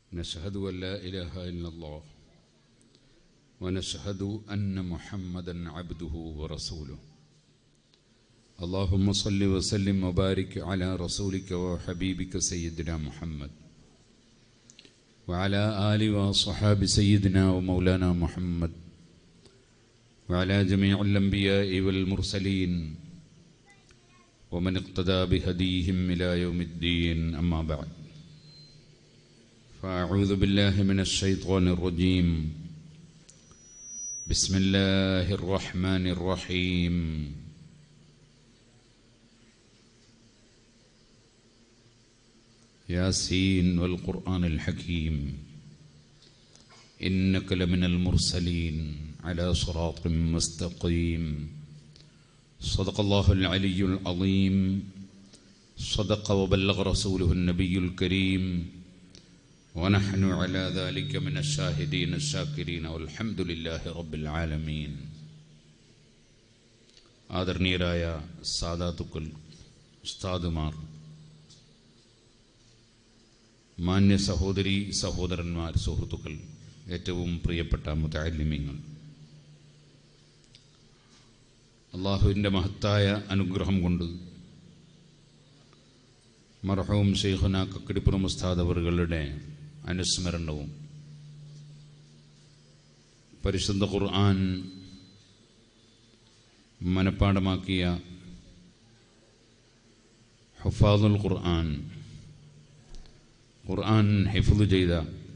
نشهد أن لا إله إلا الله ونشهد أن محمدا عبده ورسوله اللهم صل وسلم وبارك على رسولك وحبيبك سيدنا محمد وعلى آل وصحاب سيدنا ومولانا محمد وعلى جميع الأنبياء والمرسلين ومن اقتدى بهديهم إلى يوم الدين أما بعد فأعوذ بالله من الشيطان الرجيم بسم الله الرحمن الرحيم ياسين والقرآن الحكيم إنك لمن المرسلين على صراط مستقيم صدق الله العلي العظيم صدق وبلغ رسوله النبي الكريم ونحن على ذلك من الشاهدين الشاكرين والحمد لله رب العالمين ആദരണീയരായ സാദാത്തുക്കൾ ഉസ്താദുമാർ മാന്യ സഹോദരി സഹോദരന്മാർ സുഹൃത്തുക്കൾ ഏറ്റവും പ്രിയപ്പെട്ട മുതാലിമ്യങ്ങൾ അള്ളാഹുവിൻ്റെ മഹത്തായ അനുഗ്രഹം കൊണ്ട് മർഹവും ഷെയ്ഖുന കക്കിടിപ്പുറം ഉസ്താദ് അവറുകളുടെ അനുസ്മരണവും പരിശുദ്ധ ഖുർആൻ മനപ്പാടമാക്കിയ ഹുഫാദുൽ ഖുർആൻ ഖുർആൻ ഹിഫുദ് ചെയ്ത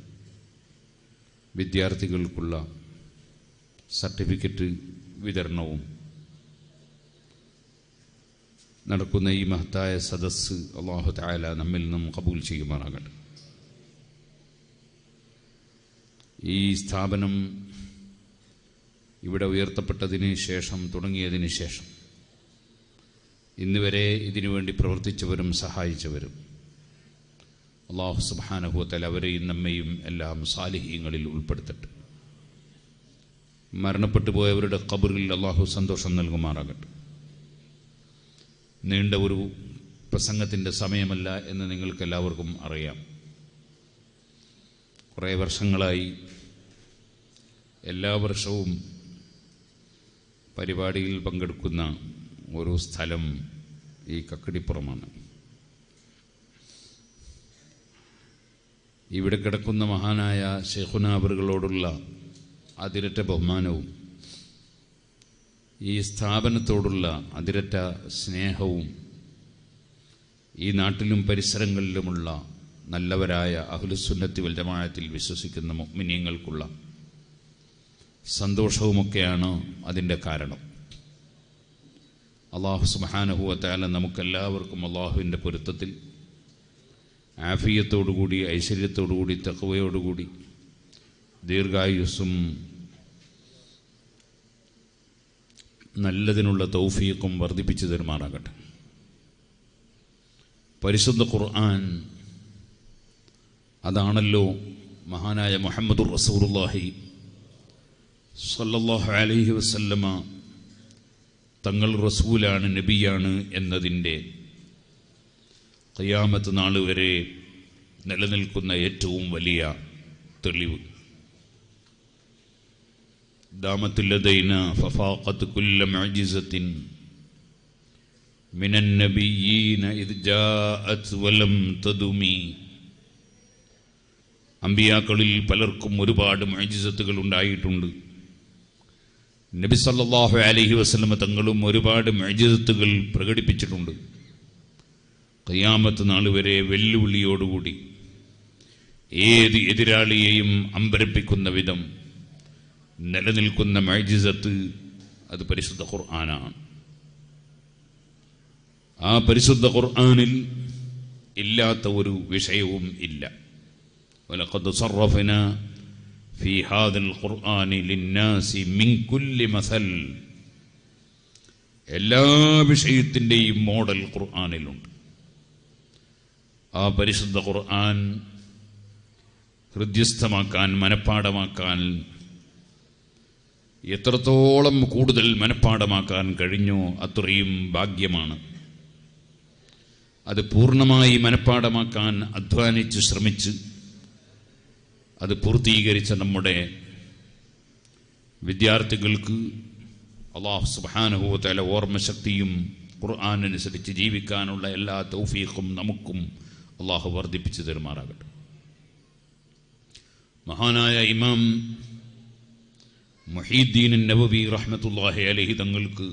വിദ്യാർത്ഥികൾക്കുള്ള സർട്ടിഫിക്കറ്റ് വിതരണവും നടക്കുന്ന ഈ മഹത്തായ സദസ്സ് അള്ളാഹു താല നമ്മിൽ നിന്നും കബൂൽ ചെയ്യുമാറാകട്ടെ ഈ സ്ഥാപനം ഇവിടെ ഉയർത്തപ്പെട്ടതിന് ശേഷം തുടങ്ങിയതിന് ശേഷം ഇന്നുവരെ ഇതിനുവേണ്ടി പ്രവർത്തിച്ചവരും സഹായിച്ചവരും അള്ളാഹു സുബാനഹുത്തൽ അവരെയും നമ്മയും എല്ലാം സാലിഹ്യങ്ങളിൽ ഉൾപ്പെടുത്തട്ടെ മരണപ്പെട്ടു പോയവരുടെ കബറിൽ അള്ളാഹു സന്തോഷം നൽകുമാറാകട്ടെ നീണ്ട ഒരു പ്രസംഗത്തിൻ്റെ സമയമല്ല എന്ന് നിങ്ങൾക്കെല്ലാവർക്കും അറിയാം കുറേ വർഷങ്ങളായി എല്ലാ വർഷവും പരിപാടിയിൽ പങ്കെടുക്കുന്ന ഒരു സ്ഥലം ഈ കക്കടിപ്പുറമാണ് ഇവിടെ കിടക്കുന്ന മഹാനായ ഷെയ്ഖുനാബറുകളോടുള്ള അതിരറ്റ ബഹുമാനവും ഈ സ്ഥാപനത്തോടുള്ള അതിരറ്റ സ്നേഹവും ഈ നാട്ടിലും പരിസരങ്ങളിലുമുള്ള നല്ലവരായ അഹുലുസുന്നത്തി വൽജമായത്തിൽ വിശ്വസിക്കുന്ന മുഗ്മിനിയങ്ങൾക്കുള്ള സന്തോഷവുമൊക്കെയാണ് അതിൻ്റെ കാരണം അള്ളാഹു സുബാനഹുവത്താല നമുക്കെല്ലാവർക്കും അള്ളാഹുവിൻ്റെ പൊരുത്തത്തിൽ ആഫിയത്തോടുകൂടി ഐശ്വര്യത്തോടുകൂടി തെക്കവയോടുകൂടി ദീർഘായുസ്സും നല്ലതിനുള്ള തൗഫീഖും വർദ്ധിപ്പിച്ചു തരുമാറാകട്ടെ പരിശുദ്ധ ഖുർആൻ അതാണല്ലോ മഹാനായ മുഹമ്മദുർ റസൂറുല്ലാഹി സല്ലല്ലാഹു അലൈഹി വസല്ലമ തങ്ങൾ റസൂലാണ് നബിയാണ് എന്നതിൻ്റെ ഖിയാമത്ത് നാൾ വരെ നിലനിൽക്കുന്ന ഏറ്റവും വലിയ തെളിവ് دامت لدينا ففاقت كل معجزة من النبيين إذ جاءت ولم تدمي അമ്പിയാക്കളിൽ പലർക്കും ഒരുപാട് മൈജിസത്തുകൾ ഉണ്ടായിട്ടുണ്ട് നബി സല്ലാഹു അലഹി വസ്ലമ തങ്ങളും ഒരുപാട് മൈജിസത്തുകൾ പ്രകടിപ്പിച്ചിട്ടുണ്ട് കയ്യാമത്ത് നാൾ വരെ വെല്ലുവിളിയോടുകൂടി ഏത് എതിരാളിയെയും അമ്പരപ്പിക്കുന്ന വിധം നിലനിൽക്കുന്ന മൈജിസത്ത് അത് പരിശുദ്ധ ഖുർആനാണ് ആ പരിശുദ്ധ ഖുർആനിൽ ഇല്ലാത്ത ഒരു വിഷയവും ഇല്ല ولقد صرفنا في هذا القرآن للناس من كل مثل എല്ലാ വിഷയത്തിൻ്റെയും മോഡൽ ഖുർആാനിലുണ്ട് ആ പരിശുദ്ധ ഖുർആൻ ഹൃദ്യസ്ഥമാക്കാൻ മനഃപ്പാടമാക്കാൻ എത്രത്തോളം കൂടുതൽ മനഃപ്പാടമാക്കാൻ കഴിഞ്ഞോ അത്രയും ഭാഗ്യമാണ് അത് പൂർണ്ണമായി മനഃപ്പാടമാക്കാൻ അധ്വാനിച്ച് ശ്രമിച്ച് അത് പൂർത്തീകരിച്ച നമ്മുടെ വിദ്യാർത്ഥികൾക്ക് അള്ളാഹു സുബാനുഭവത്തല ഓർമ്മശക്തിയും ഖുർആാനനുസരിച്ച് ജീവിക്കാനുള്ള എല്ലാ തൗഫീഖും നമുക്കും അള്ളാഹു വർദ്ധിപ്പിച്ചു തരുമാറാകട്ടെ മഹാനായ ഇമാം മൊഹീദ്ദീൻ നബവി റഹ്മത്തുല്ലാഹി അലഹി തങ്ങൾക്ക്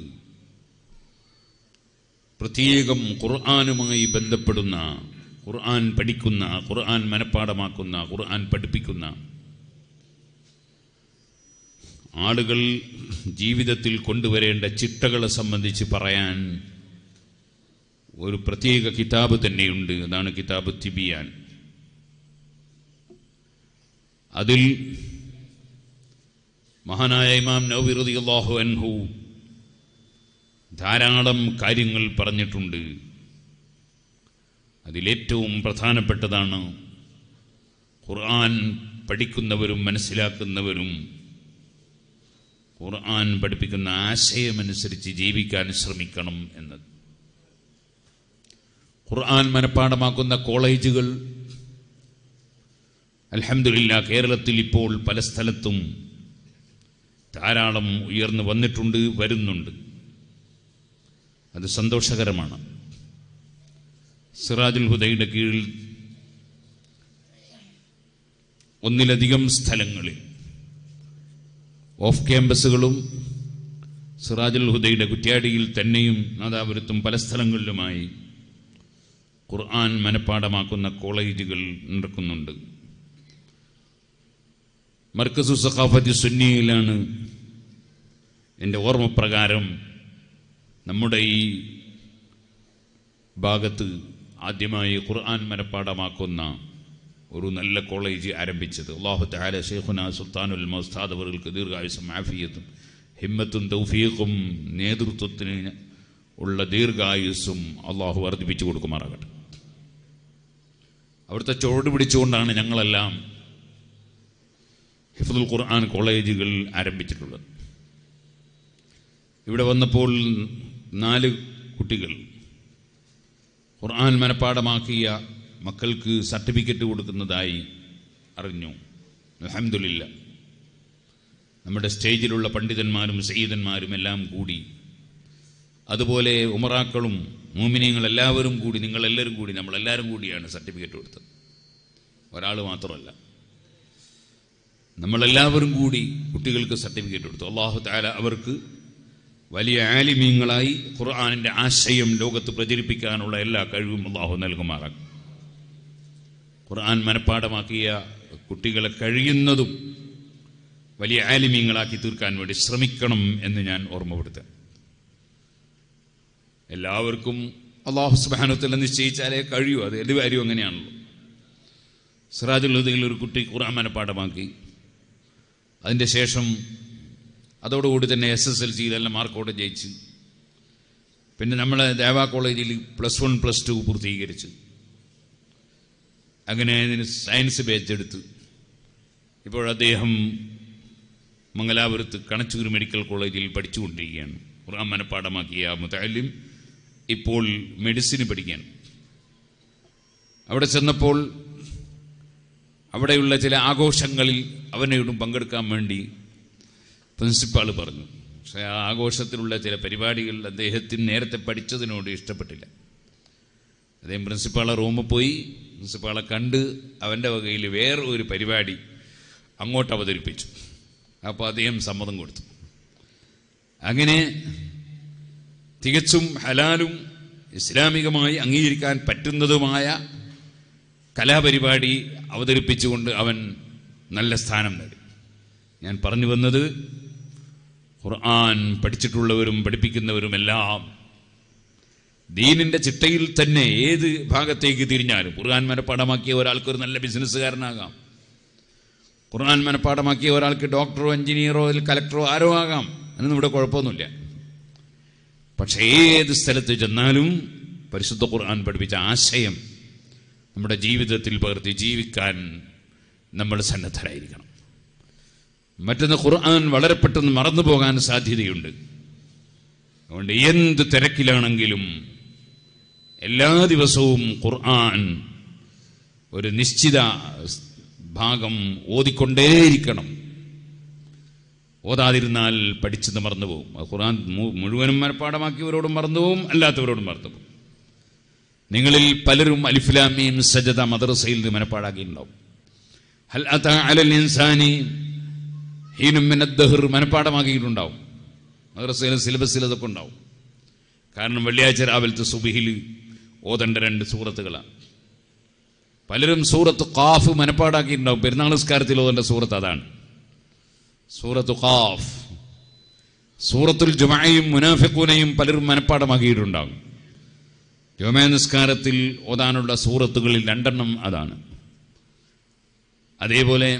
പ്രത്യേകം ഖുർആാനുമായി ബന്ധപ്പെടുന്ന ഖുർആൻ പഠിക്കുന്ന ഖുർആൻ മനഃപ്പാടമാക്കുന്ന ഖുർആൻ പഠിപ്പിക്കുന്ന ആളുകൾ ജീവിതത്തിൽ കൊണ്ടുവരേണ്ട ചിട്ടകളെ സംബന്ധിച്ച് പറയാൻ ഒരു പ്രത്യേക കിതാബ് തന്നെയുണ്ട് അതാണ് കിതാബ് തിബിയാൻ അതിൽ മഹാനായ ഇമാം നവവിറുദി അള്ളാഹു അൻഹു ധാരാളം കാര്യങ്ങൾ പറഞ്ഞിട്ടുണ്ട് അതിലേറ്റവും പ്രധാനപ്പെട്ടതാണ് ഖുർആൻ പഠിക്കുന്നവരും മനസ്സിലാക്കുന്നവരും ഖുർആൻ പഠിപ്പിക്കുന്ന ആശയമനുസരിച്ച് ജീവിക്കാൻ ശ്രമിക്കണം എന്നത് ഖുർആൻ മനഃപ്പാടമാക്കുന്ന കോളേജുകൾ അലഹമില്ല കേരളത്തിൽ ഇപ്പോൾ പല സ്ഥലത്തും ധാരാളം ഉയർന്നു വന്നിട്ടുണ്ട് വരുന്നുണ്ട് അത് സന്തോഷകരമാണ് സിറാജുൽ ഹുദയുടെ കീഴിൽ ഒന്നിലധികം സ്ഥലങ്ങളിൽ ഓഫ് ക്യാമ്പസുകളും സിറാജുൽ ഹുദയുടെ കുറ്റ്യാടിയിൽ തന്നെയും നാദാപുരത്തും പല സ്ഥലങ്ങളിലുമായി ഖുർആൻ മനഃപ്പാടമാക്കുന്ന കോളേജുകൾ നടക്കുന്നുണ്ട് മർക്കസു സഖാഫത്ത് സുന്നിയിലാണ് എൻ്റെ ഓർമ്മപ്രകാരം നമ്മുടെ ഈ ഭാഗത്ത് ആദ്യമായി ഖുർആൻ മനഃപ്പാടമാക്കുന്ന ഒരു നല്ല കോളേജ് ആരംഭിച്ചത് അള്ളാഹു താല ഷെയ്ഖുന സുൽത്താനുൽ മസ്താദ് അവർക്ക് ദീർഘായുസം ആഫിയത്തും ഹിമ്മത്തും തൗഫീഖും നേതൃത്വത്തിന് ഉള്ള ദീർഘായുസ്സും അള്ളാഹു വർദ്ധിപ്പിച്ചു കൊടുക്കുമാറാകട്ടെ അവിടുത്തെ ചുവട് പിടിച്ചുകൊണ്ടാണ് ഞങ്ങളെല്ലാം ഹിഫുൽ ഖുർആൻ കോളേജുകൾ ആരംഭിച്ചിട്ടുള്ളത് ഇവിടെ വന്നപ്പോൾ നാല് കുട്ടികൾ ഖുർആൻ മനഃപ്പാടമാക്കിയ മക്കൾക്ക് സർട്ടിഫിക്കറ്റ് കൊടുക്കുന്നതായി അറിഞ്ഞു അലഹമില്ല നമ്മുടെ സ്റ്റേജിലുള്ള പണ്ഡിതന്മാരും സയ്യിദന്മാരും എല്ലാം കൂടി അതുപോലെ ഉമറാക്കളും മോമിനിയങ്ങൾ എല്ലാവരും കൂടി നിങ്ങളെല്ലാവരും കൂടി നമ്മളെല്ലാവരും കൂടിയാണ് സർട്ടിഫിക്കറ്റ് കൊടുത്തത് ഒരാൾ മാത്രമല്ല നമ്മളെല്ലാവരും കൂടി കുട്ടികൾക്ക് സർട്ടിഫിക്കറ്റ് കൊടുത്തു അള്ളാഹു താല അവർക്ക് വലിയ ആലിമീങ്ങളായി ഖുർആാനിൻ്റെ ആശയം ലോകത്ത് പ്രചരിപ്പിക്കാനുള്ള എല്ലാ കഴിവും അള്ളാഹു നൽകുമാറാക്കും ഖുർആൻ മനഃപ്പാടമാക്കിയ കുട്ടികളെ കഴിയുന്നതും വലിയ ആലിമീങ്ങളാക്കി തീർക്കാൻ വേണ്ടി ശ്രമിക്കണം എന്ന് ഞാൻ ഓർമ്മപ്പെടുത്താം എല്ലാവർക്കും അള്ളാഹു സുബാനത്തിൽ നിശ്ചയിച്ചാലേ കഴിയൂ അത് എൻ്റെ കാര്യം അങ്ങനെയാണല്ലോ സിറാജുൽ ഒരു കുട്ടി ഖുർആൻ മനഃപ്പാടമാക്കി അതിൻ്റെ ശേഷം അതോടുകൂടി തന്നെ എസ് എസ് എൽ സിയിൽ എല്ലാം മാർക്കോടെ ജയിച്ച് പിന്നെ നമ്മളെ ദേവാ കോളേജിൽ പ്ലസ് വൺ പ്ലസ് ടു പൂർത്തീകരിച്ച് അങ്ങനെ അതിന് സയൻസ് ബാച്ച് എടുത്ത് ഇപ്പോൾ അദ്ദേഹം മംഗലാപുരത്ത് കണച്ചൂർ മെഡിക്കൽ കോളേജിൽ പഠിച്ചുകൊണ്ടിരിക്കുകയാണ് ഖുർആൻ മനഃപ്പാടമാക്കിയ മുതാലിം ഇപ്പോൾ മെഡിസിന് പഠിക്കുകയാണ് അവിടെ ചെന്നപ്പോൾ അവിടെയുള്ള ചില ആഘോഷങ്ങളിൽ അവനോടും പങ്കെടുക്കാൻ വേണ്ടി പ്രിൻസിപ്പാൾ പറഞ്ഞു പക്ഷേ ആ ആഘോഷത്തിലുള്ള ചില പരിപാടികൾ അദ്ദേഹത്തിന് നേരത്തെ പഠിച്ചതിനോട് ഇഷ്ടപ്പെട്ടില്ല അദ്ദേഹം പ്രിൻസിപ്പാളെ റൂമിൽ പോയി പ്രിൻസിപ്പാളെ കണ്ട് അവൻ്റെ വകയിൽ വേറെ ഒരു പരിപാടി അങ്ങോട്ട് അവതരിപ്പിച്ചു അപ്പോൾ അദ്ദേഹം സമ്മതം കൊടുത്തു അങ്ങനെ തികച്ചും ഹലാലും ഇസ്ലാമികമായി അംഗീകരിക്കാൻ പറ്റുന്നതുമായ കലാപരിപാടി അവതരിപ്പിച്ചുകൊണ്ട് അവൻ നല്ല സ്ഥാനം നേടി ഞാൻ പറഞ്ഞു വന്നത് ഖുർആൻ പഠിച്ചിട്ടുള്ളവരും പഠിപ്പിക്കുന്നവരുമെല്ലാം ദീനിന്റെ ചിട്ടയിൽ തന്നെ ഏത് ഭാഗത്തേക്ക് തിരിഞ്ഞാലും ഖുർആൻ മനഃപ്പാടമാക്കിയ ഒരാൾക്ക് ഒരു നല്ല ബിസിനസ്സുകാരനാകാം ഖുർആൻ മനഃപ്പാടമാക്കിയ ഒരാൾക്ക് ഡോക്ടറോ എഞ്ചിനീയറോ കലക്ടറോ ആരോ ആകാം അതിനൊന്നും ഇവിടെ കുഴപ്പമൊന്നുമില്ല പക്ഷേ ഏത് സ്ഥലത്ത് ചെന്നാലും പരിശുദ്ധ ഖുർആൻ പഠിപ്പിച്ച ആശയം നമ്മുടെ ജീവിതത്തിൽ പകർത്തി ജീവിക്കാൻ നമ്മൾ സന്നദ്ധരായിരിക്കണം മറ്റൊന്ന് ഖുർആൻ വളരെ പെട്ടെന്ന് മറന്നു പോകാൻ സാധ്യതയുണ്ട് അതുകൊണ്ട് എന്ത് തിരക്കിലാണെങ്കിലും എല്ലാ ദിവസവും ഖുർആൻ ഒരു നിശ്ചിത ഭാഗം ഓതിക്കൊണ്ടേയിരിക്കണം ഓതാതിരുന്നാൽ പഠിച്ചത് മറന്നുപോകും അത് ഖുർആൻ മു- മുഴുവനും മനഃപ്പാടമാക്കിയവരോടും മറന്നുപോകും അല്ലാത്തവരോടും മറന്നുപോകും നിങ്ങളിൽ പലരും അലിഫുലാമിയും സജദ മദ്രസയിൽ നിന്ന് മനഃപ്പാടാക്കിയിട്ടുണ്ടാവും ഹൽ അതാ അലൽ ഇൻസാനി ഹീനും മിനദ്ദഹർ മനഃപ്പാടമാക്കിയിട്ടുണ്ടാവും മദ്രസയിലെ സിലബസിൽ അതൊക്കെ ഉണ്ടാവും കാരണം വെള്ളിയാഴ്ച രാവിലത്തെ സുബിഹിൽ ഓതേണ്ട രണ്ട് സൂറത്തുകളാണ് പലരും സൂറത്ത് ഖാഫ് മനഃപ്പാടാക്കിയിട്ടുണ്ടാവും പെരുന്നാൾ നിസ്കാരത്തിൽ ഓതേണ്ട സൂറത്ത് അതാണ് സൂറത്ത് ഖാഫ് സൂറത്തുൽ ജുമയും മുനാഫിഖൂനയും പലരും മനഃപ്പാടമാക്കിയിട്ടുണ്ടാകും ജുമ നിസ്കാരത്തിൽ ഓതാനുള്ള സൂറത്തുകളിൽ രണ്ടെണ്ണം അതാണ് അതേപോലെ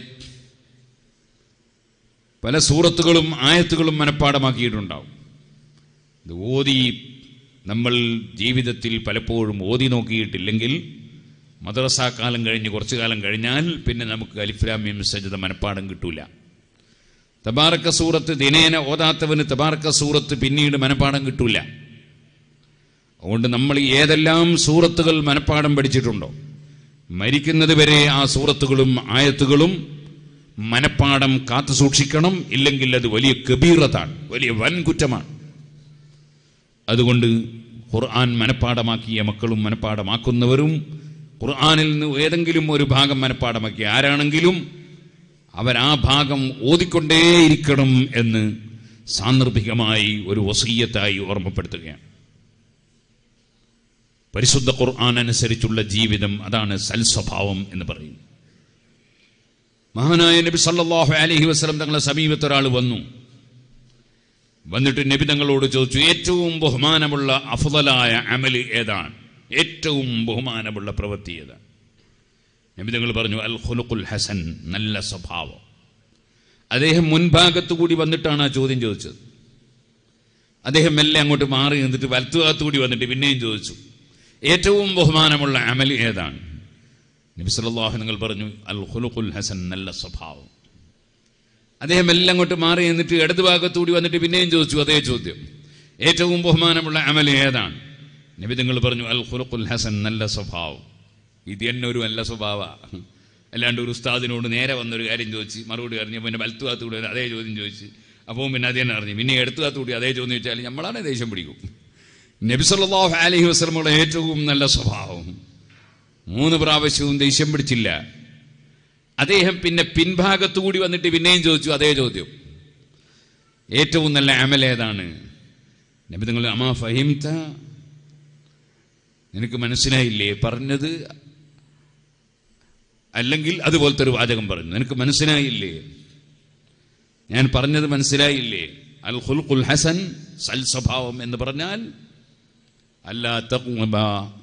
പല സൂറത്തുകളും ആയത്തുകളും മനഃപ്പാടമാക്കിയിട്ടുണ്ടാവും ഇത് ഓതി നമ്മൾ ജീവിതത്തിൽ പലപ്പോഴും ഓതി നോക്കിയിട്ടില്ലെങ്കിൽ മദ്രസ കാലം കഴിഞ്ഞ് കുറച്ചു കാലം കഴിഞ്ഞാൽ പിന്നെ നമുക്ക് അലിഫ്ലാമ്യം സജ്ജത മനഃപ്പാടം കിട്ടൂല തബാറക്ക സൂറത്ത് ദിനേന ഓതാത്തവന് തബാറക്ക സൂറത്ത് പിന്നീട് മനഃപ്പാടം കിട്ടൂല അതുകൊണ്ട് നമ്മൾ ഏതെല്ലാം സൂറത്തുകൾ മനഃപ്പാടം പഠിച്ചിട്ടുണ്ടോ മരിക്കുന്നത് വരെ ആ സൂറത്തുകളും ആയത്തുകളും മനഃപ്പാടം കാത്തു സൂക്ഷിക്കണം ഇല്ലെങ്കിൽ അത് വലിയ കബീറത്താണ് വലിയ വൻ കുറ്റമാണ് അതുകൊണ്ട് ഖുർആൻ മനഃപ്പാടമാക്കിയ മക്കളും മനഃപ്പാടമാക്കുന്നവരും ഖുർആനിൽ നിന്ന് ഏതെങ്കിലും ഒരു ഭാഗം മനഃപ്പാടമാക്കിയ ആരാണെങ്കിലും അവർ ആ ഭാഗം ഓതിക്കൊണ്ടേയിരിക്കണം എന്ന് സാന്ദർഭികമായി ഒരു വസീയത്തായി ഓർമ്മപ്പെടുത്തുകയാണ് പരിശുദ്ധ ഖുർആൻ അനുസരിച്ചുള്ള ജീവിതം അതാണ് സൽസ്വഭാവം എന്ന് പറയും മഹാനായ നബി സല്ലല്ലാഹു അലൈഹി വസല്ലം തങ്ങളെ സമീപത്ത് ഒരാൾ വന്നു വന്നിട്ട് നബി തങ്ങളോട് ചോദിച്ചു ഏറ്റവും ബഹുമാനമുള്ള അഫുതലായ അമല് ഏതാണ് ഏറ്റവും ബഹുമാനമുള്ള പ്രവൃത്തി ഏതാണ് നബി തങ്ങൾ പറഞ്ഞു അൽ ഖുലുഖുൽ ഹസൻ നല്ല സ്വഭാവം അദ്ദേഹം മുൻഭാഗത്തു കൂടി വന്നിട്ടാണ് ആ ചോദ്യം ചോദിച്ചത് അദ്ദേഹം മെല്ലെ അങ്ങോട്ട് മാറി നിന്നിട്ട് വലത്തുഭാഗത്തു കൂടി വന്നിട്ട് പിന്നെയും ചോദിച്ചു ഏറ്റവും ബഹുമാനമുള്ള അമൽ ഏതാണ് നബി സല്ലല്ലാഹു നിങ്ങൾ പറഞ്ഞു അൽ ഖുലുഖുൽ ഹസൻ നല്ല സ്വഭാവം അദ്ദേഹം എല്ലാം അങ്ങോട്ട് മാറി എന്നിട്ട് ഇടതു ഭാഗത്തുകൂടി വന്നിട്ട് പിന്നെയും ചോദിച്ചു അതേ ചോദ്യം ഏറ്റവും ബഹുമാനമുള്ള അമൽ ഏതാണ് നബി നിങ്ങൾ പറഞ്ഞു അൽ ഖുലുഖുൽ ഹസൻ നല്ല സ്വഭാവം ഇത് തന്നെ ഒരു നല്ല സ്വഭാവ അല്ലാണ്ട് ഒരു ഉസ്താദിനോട് നേരെ വന്നൊരു കാര്യം ചോദിച്ച് മറുപടി അറിഞ്ഞു പിന്നെ വലത്തു ഭാഗത്തുകൂടി വന്ന് അതേ ചോദ്യം ചോദിച്ച് അപ്പോൾ പിന്നെ അത് തന്നെ അറിഞ്ഞു പിന്നെ എടുത്തു ഭാഗത്തുകൂടി അതേ ചോദ്യം ചോദിച്ചാൽ നമ്മളാണ് ദേഷ്യം പിടിക്കും നബി സല്ലല്ലാഹു അലൈഹി വസല്ലമയുടെ ഏറ്റവും നല്ല സ്വഭാവം മൂന്ന് പ്രാവശ്യവും ദേഷ്യം പിടിച്ചില്ല അദ്ദേഹം പിന്നെ പിൻഭാഗത്തുകൂടി വന്നിട്ട് പിന്നെയും ചോദിച്ചു അതേ ചോദ്യം ഏറ്റവും നല്ല അമൽ ഏതാണ് നബി നിങ്ങൾ അമാ ഫഹിംത നിനക്ക് മനസ്സിലായില്ലേ പറഞ്ഞത് അല്ലെങ്കിൽ അതുപോലത്തെ ഒരു വാചകം പറഞ്ഞു നിനക്ക് മനസ്സിലായില്ലേ ഞാൻ പറഞ്ഞത് മനസ്സിലായില്ലേ അൽ ഖുൽഖുൽ ഹസൻ സൽ സ്വഭാവം എന്ന് പറഞ്ഞാൽ അല്ലാ തഖ്വബ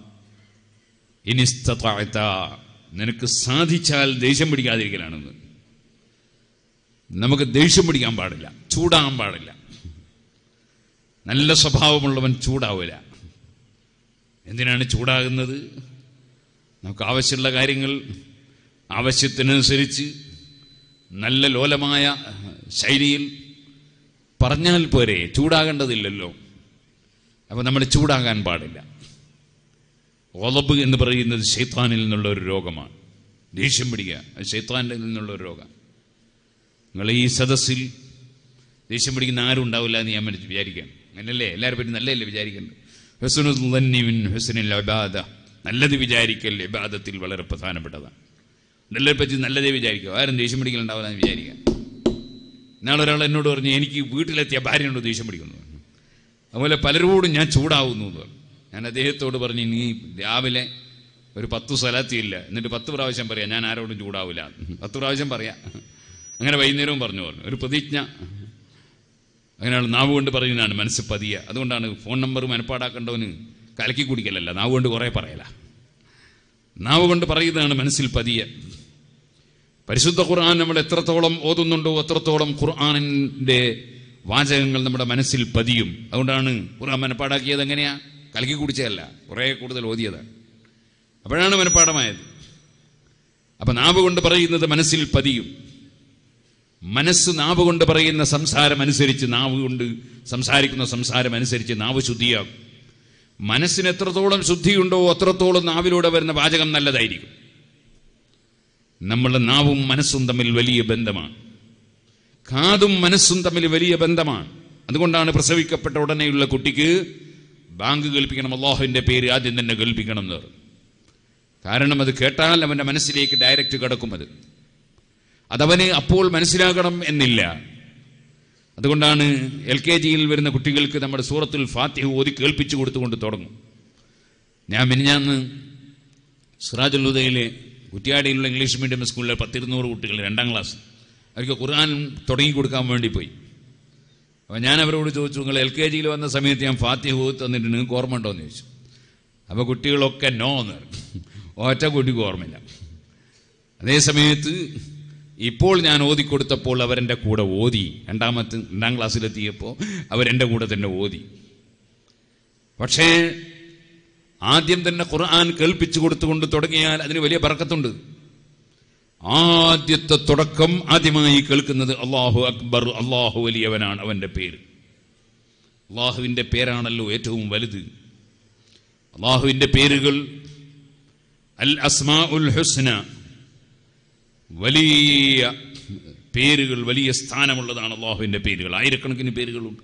ഇനിസ്തതഅത നിനക്ക് സാധിച്ചാൽ ദേഷ്യം പിടിക്കാതിരിക്കലാണെന്ന് നമുക്ക് ദേഷ്യം പിടിക്കാൻ പാടില്ല ചൂടാകാൻ പാടില്ല നല്ല സ്വഭാവമുള്ളവൻ ചൂടാവില്ല എന്തിനാണ് ചൂടാകുന്നത് നമുക്ക് ആവശ്യമുള്ള കാര്യങ്ങൾ ആവശ്യത്തിനനുസരിച്ച് നല്ല ലോലമായ ശൈലിയിൽ പറഞ്ഞാൽ പോരെ ചൂടാകേണ്ടതില്ലല്ലോ അപ്പോൾ നമ്മൾ ചൂടാകാൻ പാടില്ല ഒലബ് എന്ന് പറയുന്നത് ശൈത്താനിൽ നിന്നുള്ള ഒരു രോഗമാണ് ദേഷ്യം പിടിക്കുക അത് ശൈത്താനിൽ നിന്നുള്ള ഒരു രോഗം നിങ്ങൾ ഈ സദസ്സിൽ ദേഷ്യം പിടിക്കുന്ന ആരും ഉണ്ടാവില്ല എന്ന് ഞാൻ മനസ്സിൽ വിചാരിക്കാം അങ്ങനല്ലേ എല്ലാവരും പറ്റി നല്ലതല്ലേ വിചാരിക്കേണ്ടത് ഹുസനുദ്ദന്നിമിൻ ഹുസനിൽ അബാദ നല്ലത് വിചാരിക്കൽ ഇബാദത്തിൽ വളരെ പ്രധാനപ്പെട്ടതാണ് നല്ലതിനെ പറ്റി നല്ലതേ വിചാരിക്കുക ആരും ദേഷ്യം പിടിക്കലുണ്ടാവില്ല എന്ന് വിചാരിക്കാം നാളെ ഒരാൾ എന്നോട് പറഞ്ഞു എനിക്ക് വീട്ടിലെത്തിയ ഭാര്യയോട് ദേഷ്യം പിടിക്കുന്നു അതുപോലെ പലരോടും ഞാൻ ചൂടാവുന്നു എന്ന് പറഞ്ഞു ഞാൻ അദ്ദേഹത്തോട് പറഞ്ഞു നീ രാവിലെ ഒരു പത്ത് സ്ഥലത്തിയില്ല എന്നിട്ട് പത്ത് പ്രാവശ്യം പറയാം ഞാൻ ആരോടും ചൂടാവില്ല പത്ത് പ്രാവശ്യം പറയാം അങ്ങനെ വൈകുന്നേരവും പറഞ്ഞു പറഞ്ഞു ഒരു പ്രതിജ്ഞ അങ്ങനെയാണ് നാവ് കൊണ്ട് പറയുന്നതാണ് മനസ്സ് പതിയ അതുകൊണ്ടാണ് ഫോൺ നമ്പർ മനപ്പാടാക്കേണ്ടവന് കലക്കി കുടിക്കലല്ല നാവ് കൊണ്ട് കുറേ പറയല നാവ് കൊണ്ട് പറയുന്നതാണ് മനസ്സിൽ പതിയ പരിശുദ്ധ ഖുർആൻ നമ്മൾ എത്രത്തോളം ഓതുന്നുണ്ടോ അത്രത്തോളം ഖുർആാനിൻ്റെ വാചകങ്ങൾ നമ്മുടെ മനസ്സിൽ പതിയും അതുകൊണ്ടാണ് ഖുർആൻ മനപ്പാടാക്കിയത് എങ്ങനെയാ കലക്കി കുടിച്ചതല്ല കുറേ കൂടുതൽ ഓതിയതാണ് അപ്പോഴാണ് മനപ്പാടമായത് അപ്പൊ നാവ് കൊണ്ട് പറയുന്നത് മനസ്സിൽ പതിയും മനസ്സ് നാവ് കൊണ്ട് പറയുന്ന സംസാരം അനുസരിച്ച് നാവ് കൊണ്ട് സംസാരിക്കുന്ന സംസാരം അനുസരിച്ച് നാവ് ശുദ്ധിയാകും മനസ്സിന് എത്രത്തോളം ശുദ്ധിയുണ്ടോ അത്രത്തോളം നാവിലൂടെ വരുന്ന വാചകം നല്ലതായിരിക്കും നമ്മളുടെ നാവും മനസ്സും തമ്മിൽ വലിയ ബന്ധമാണ് കാതും മനസ്സും തമ്മിൽ വലിയ ബന്ധമാണ് അതുകൊണ്ടാണ് പ്രസവിക്കപ്പെട്ട ഉടനെയുള്ള കുട്ടിക്ക് ബാങ്ക് കേൾപ്പിക്കണം അള്ളാഹുവിൻ്റെ പേര് ആദ്യം തന്നെ കേൾപ്പിക്കണം എന്ന് പറഞ്ഞു കാരണം അത് കേട്ടാൽ അവൻ്റെ മനസ്സിലേക്ക് ഡയറക്റ്റ് കിടക്കും അത് അതവന് അപ്പോൾ മനസ്സിലാകണം എന്നില്ല അതുകൊണ്ടാണ് എൽ കെ ജിയിൽ വരുന്ന കുട്ടികൾക്ക് നമ്മുടെ സൂറത്തുൽ ഫാത്തിഹ ഓതി കേൾപ്പിച്ചു കൊടുത്തുകൊണ്ട് തുടങ്ങും ഞാൻ മിനിഞ്ഞാന്ന് സിറാജുൽ ഉദയിലെ കുറ്റിയാടിയിലുള്ള ഇംഗ്ലീഷ് മീഡിയം സ്കൂളിലെ പത്തിരുന്നൂറ് കുട്ടികൾ രണ്ടാം ക്ലാസ് അവർക്ക് ഖുർആൻ തുടങ്ങി കൊടുക്കാൻ വേണ്ടി പോയി അപ്പോൾ ഞാൻ അവരോട് ചോദിച്ചു നിങ്ങൾ എൽ കെ ജിയിൽ വന്ന സമയത്ത് ഞാൻ ഫാത്തിഹ ഓതി തന്നിട്ട് നിങ്ങൾക്ക് ഓർമ്മ ഉണ്ടോ എന്ന് ചോദിച്ചു അപ്പോൾ കുട്ടികളൊക്കെ നോ എന്ന് പറഞ്ഞു ഒറ്റ കുട്ടിക്ക് ഓർമ്മയില്ല അതേ സമയത്ത് ഇപ്പോൾ ഞാൻ ഓതിക്കൊടുത്തപ്പോൾ അവരെൻ്റെ കൂടെ ഓതി രണ്ടാമത്തെ രണ്ടാം ക്ലാസ്സിലെത്തിയപ്പോൾ അവരെൻ്റെ കൂടെ തന്നെ ഓതി പക്ഷേ ആദ്യം തന്നെ ഖുർആൻ കേൾപ്പിച്ചു കൊടുത്തുകൊണ്ട് തുടങ്ങിയാൽ അതിന് വലിയ ബറക്കത്തുണ്ട് ആദ്യത്തെ തുടക്കം ആദ്യമായി കേൾക്കുന്നത് അള്ളാഹു അക്ബർ അള്ളാഹു വലിയവനാണ് അവൻ്റെ പേര് അള്ളാഹുവിൻ്റെ പേരാണല്ലോ ഏറ്റവും വലുത് അള്ളാഹുവിൻ്റെ പേരുകൾ അൽ അസ്മാ ഉൽ ഹുസ്ന വലിയ പേരുകൾ വലിയ സ്ഥാനമുള്ളതാണ് അള്ളാഹുവിൻ്റെ പേരുകൾ ആയിരക്കണക്കിന് പേരുകളുണ്ട്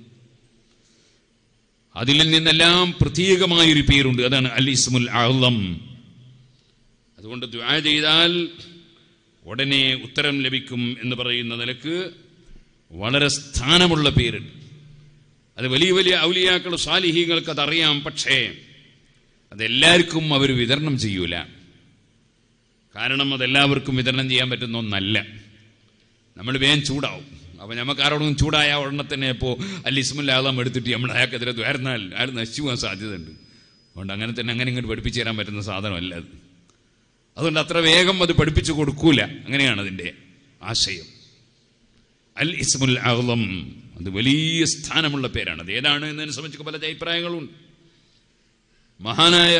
അതിൽ നിന്നെല്ലാം പ്രത്യേകമായൊരു പേരുണ്ട് അതാണ് അൽ ഇസ്മുൽ അഹ്ലം അതുകൊണ്ട് ദ്വാ ചെയ്താൽ ഉടനെ ഉത്തരം ലഭിക്കും എന്ന് പറയുന്ന നിലക്ക് വളരെ സ്ഥാനമുള്ള പേരുണ്ട് അത് വലിയ വലിയ ഔലിയാക്കൾ സാലിഹീങ്ങൾക്ക് അതറിയാം പക്ഷേ അതെല്ലാവർക്കും അവർ വിതരണം ചെയ്യൂല കാരണം അതെല്ലാവർക്കും വിതരണം ചെയ്യാൻ പറ്റുന്ന ഒന്നല്ല നമ്മൾ വേഗം ചൂടാവും അപ്പോൾ നമുക്ക് ആരോടും ചൂടായ ഉടനെ തന്നെ ഇപ്പോൾ അല്ലിസ്മുല്ലാതാം എടുത്തിട്ട് നമ്മൾ അയാൾക്കെതിരെ ദ്വാരുന്നാൽ അയാൾ നശിച്ചു പോകാൻ സാധ്യതയുണ്ട് അതുകൊണ്ട് അങ്ങനെ തന്നെ അങ്ങനെ ഇങ്ങോട്ട് പഠിപ്പിച്ചു തരാൻ പറ്റുന്ന സാധനമല്ല അത് അതുകൊണ്ട് അത്ര വേഗം അത് പഠിപ്പിച്ചു കൊടുക്കൂല അങ്ങനെയാണ് അതിൻ്റെ ആശയം അൽ ഇസ്മുൽ അഹ്ലം അത് വലിയ സ്ഥാനമുള്ള പേരാണ് അത് ഏതാണ് എന്നതിനെ സംബന്ധിച്ച് പല അഭിപ്രായങ്ങളുണ്ട് മഹാനായ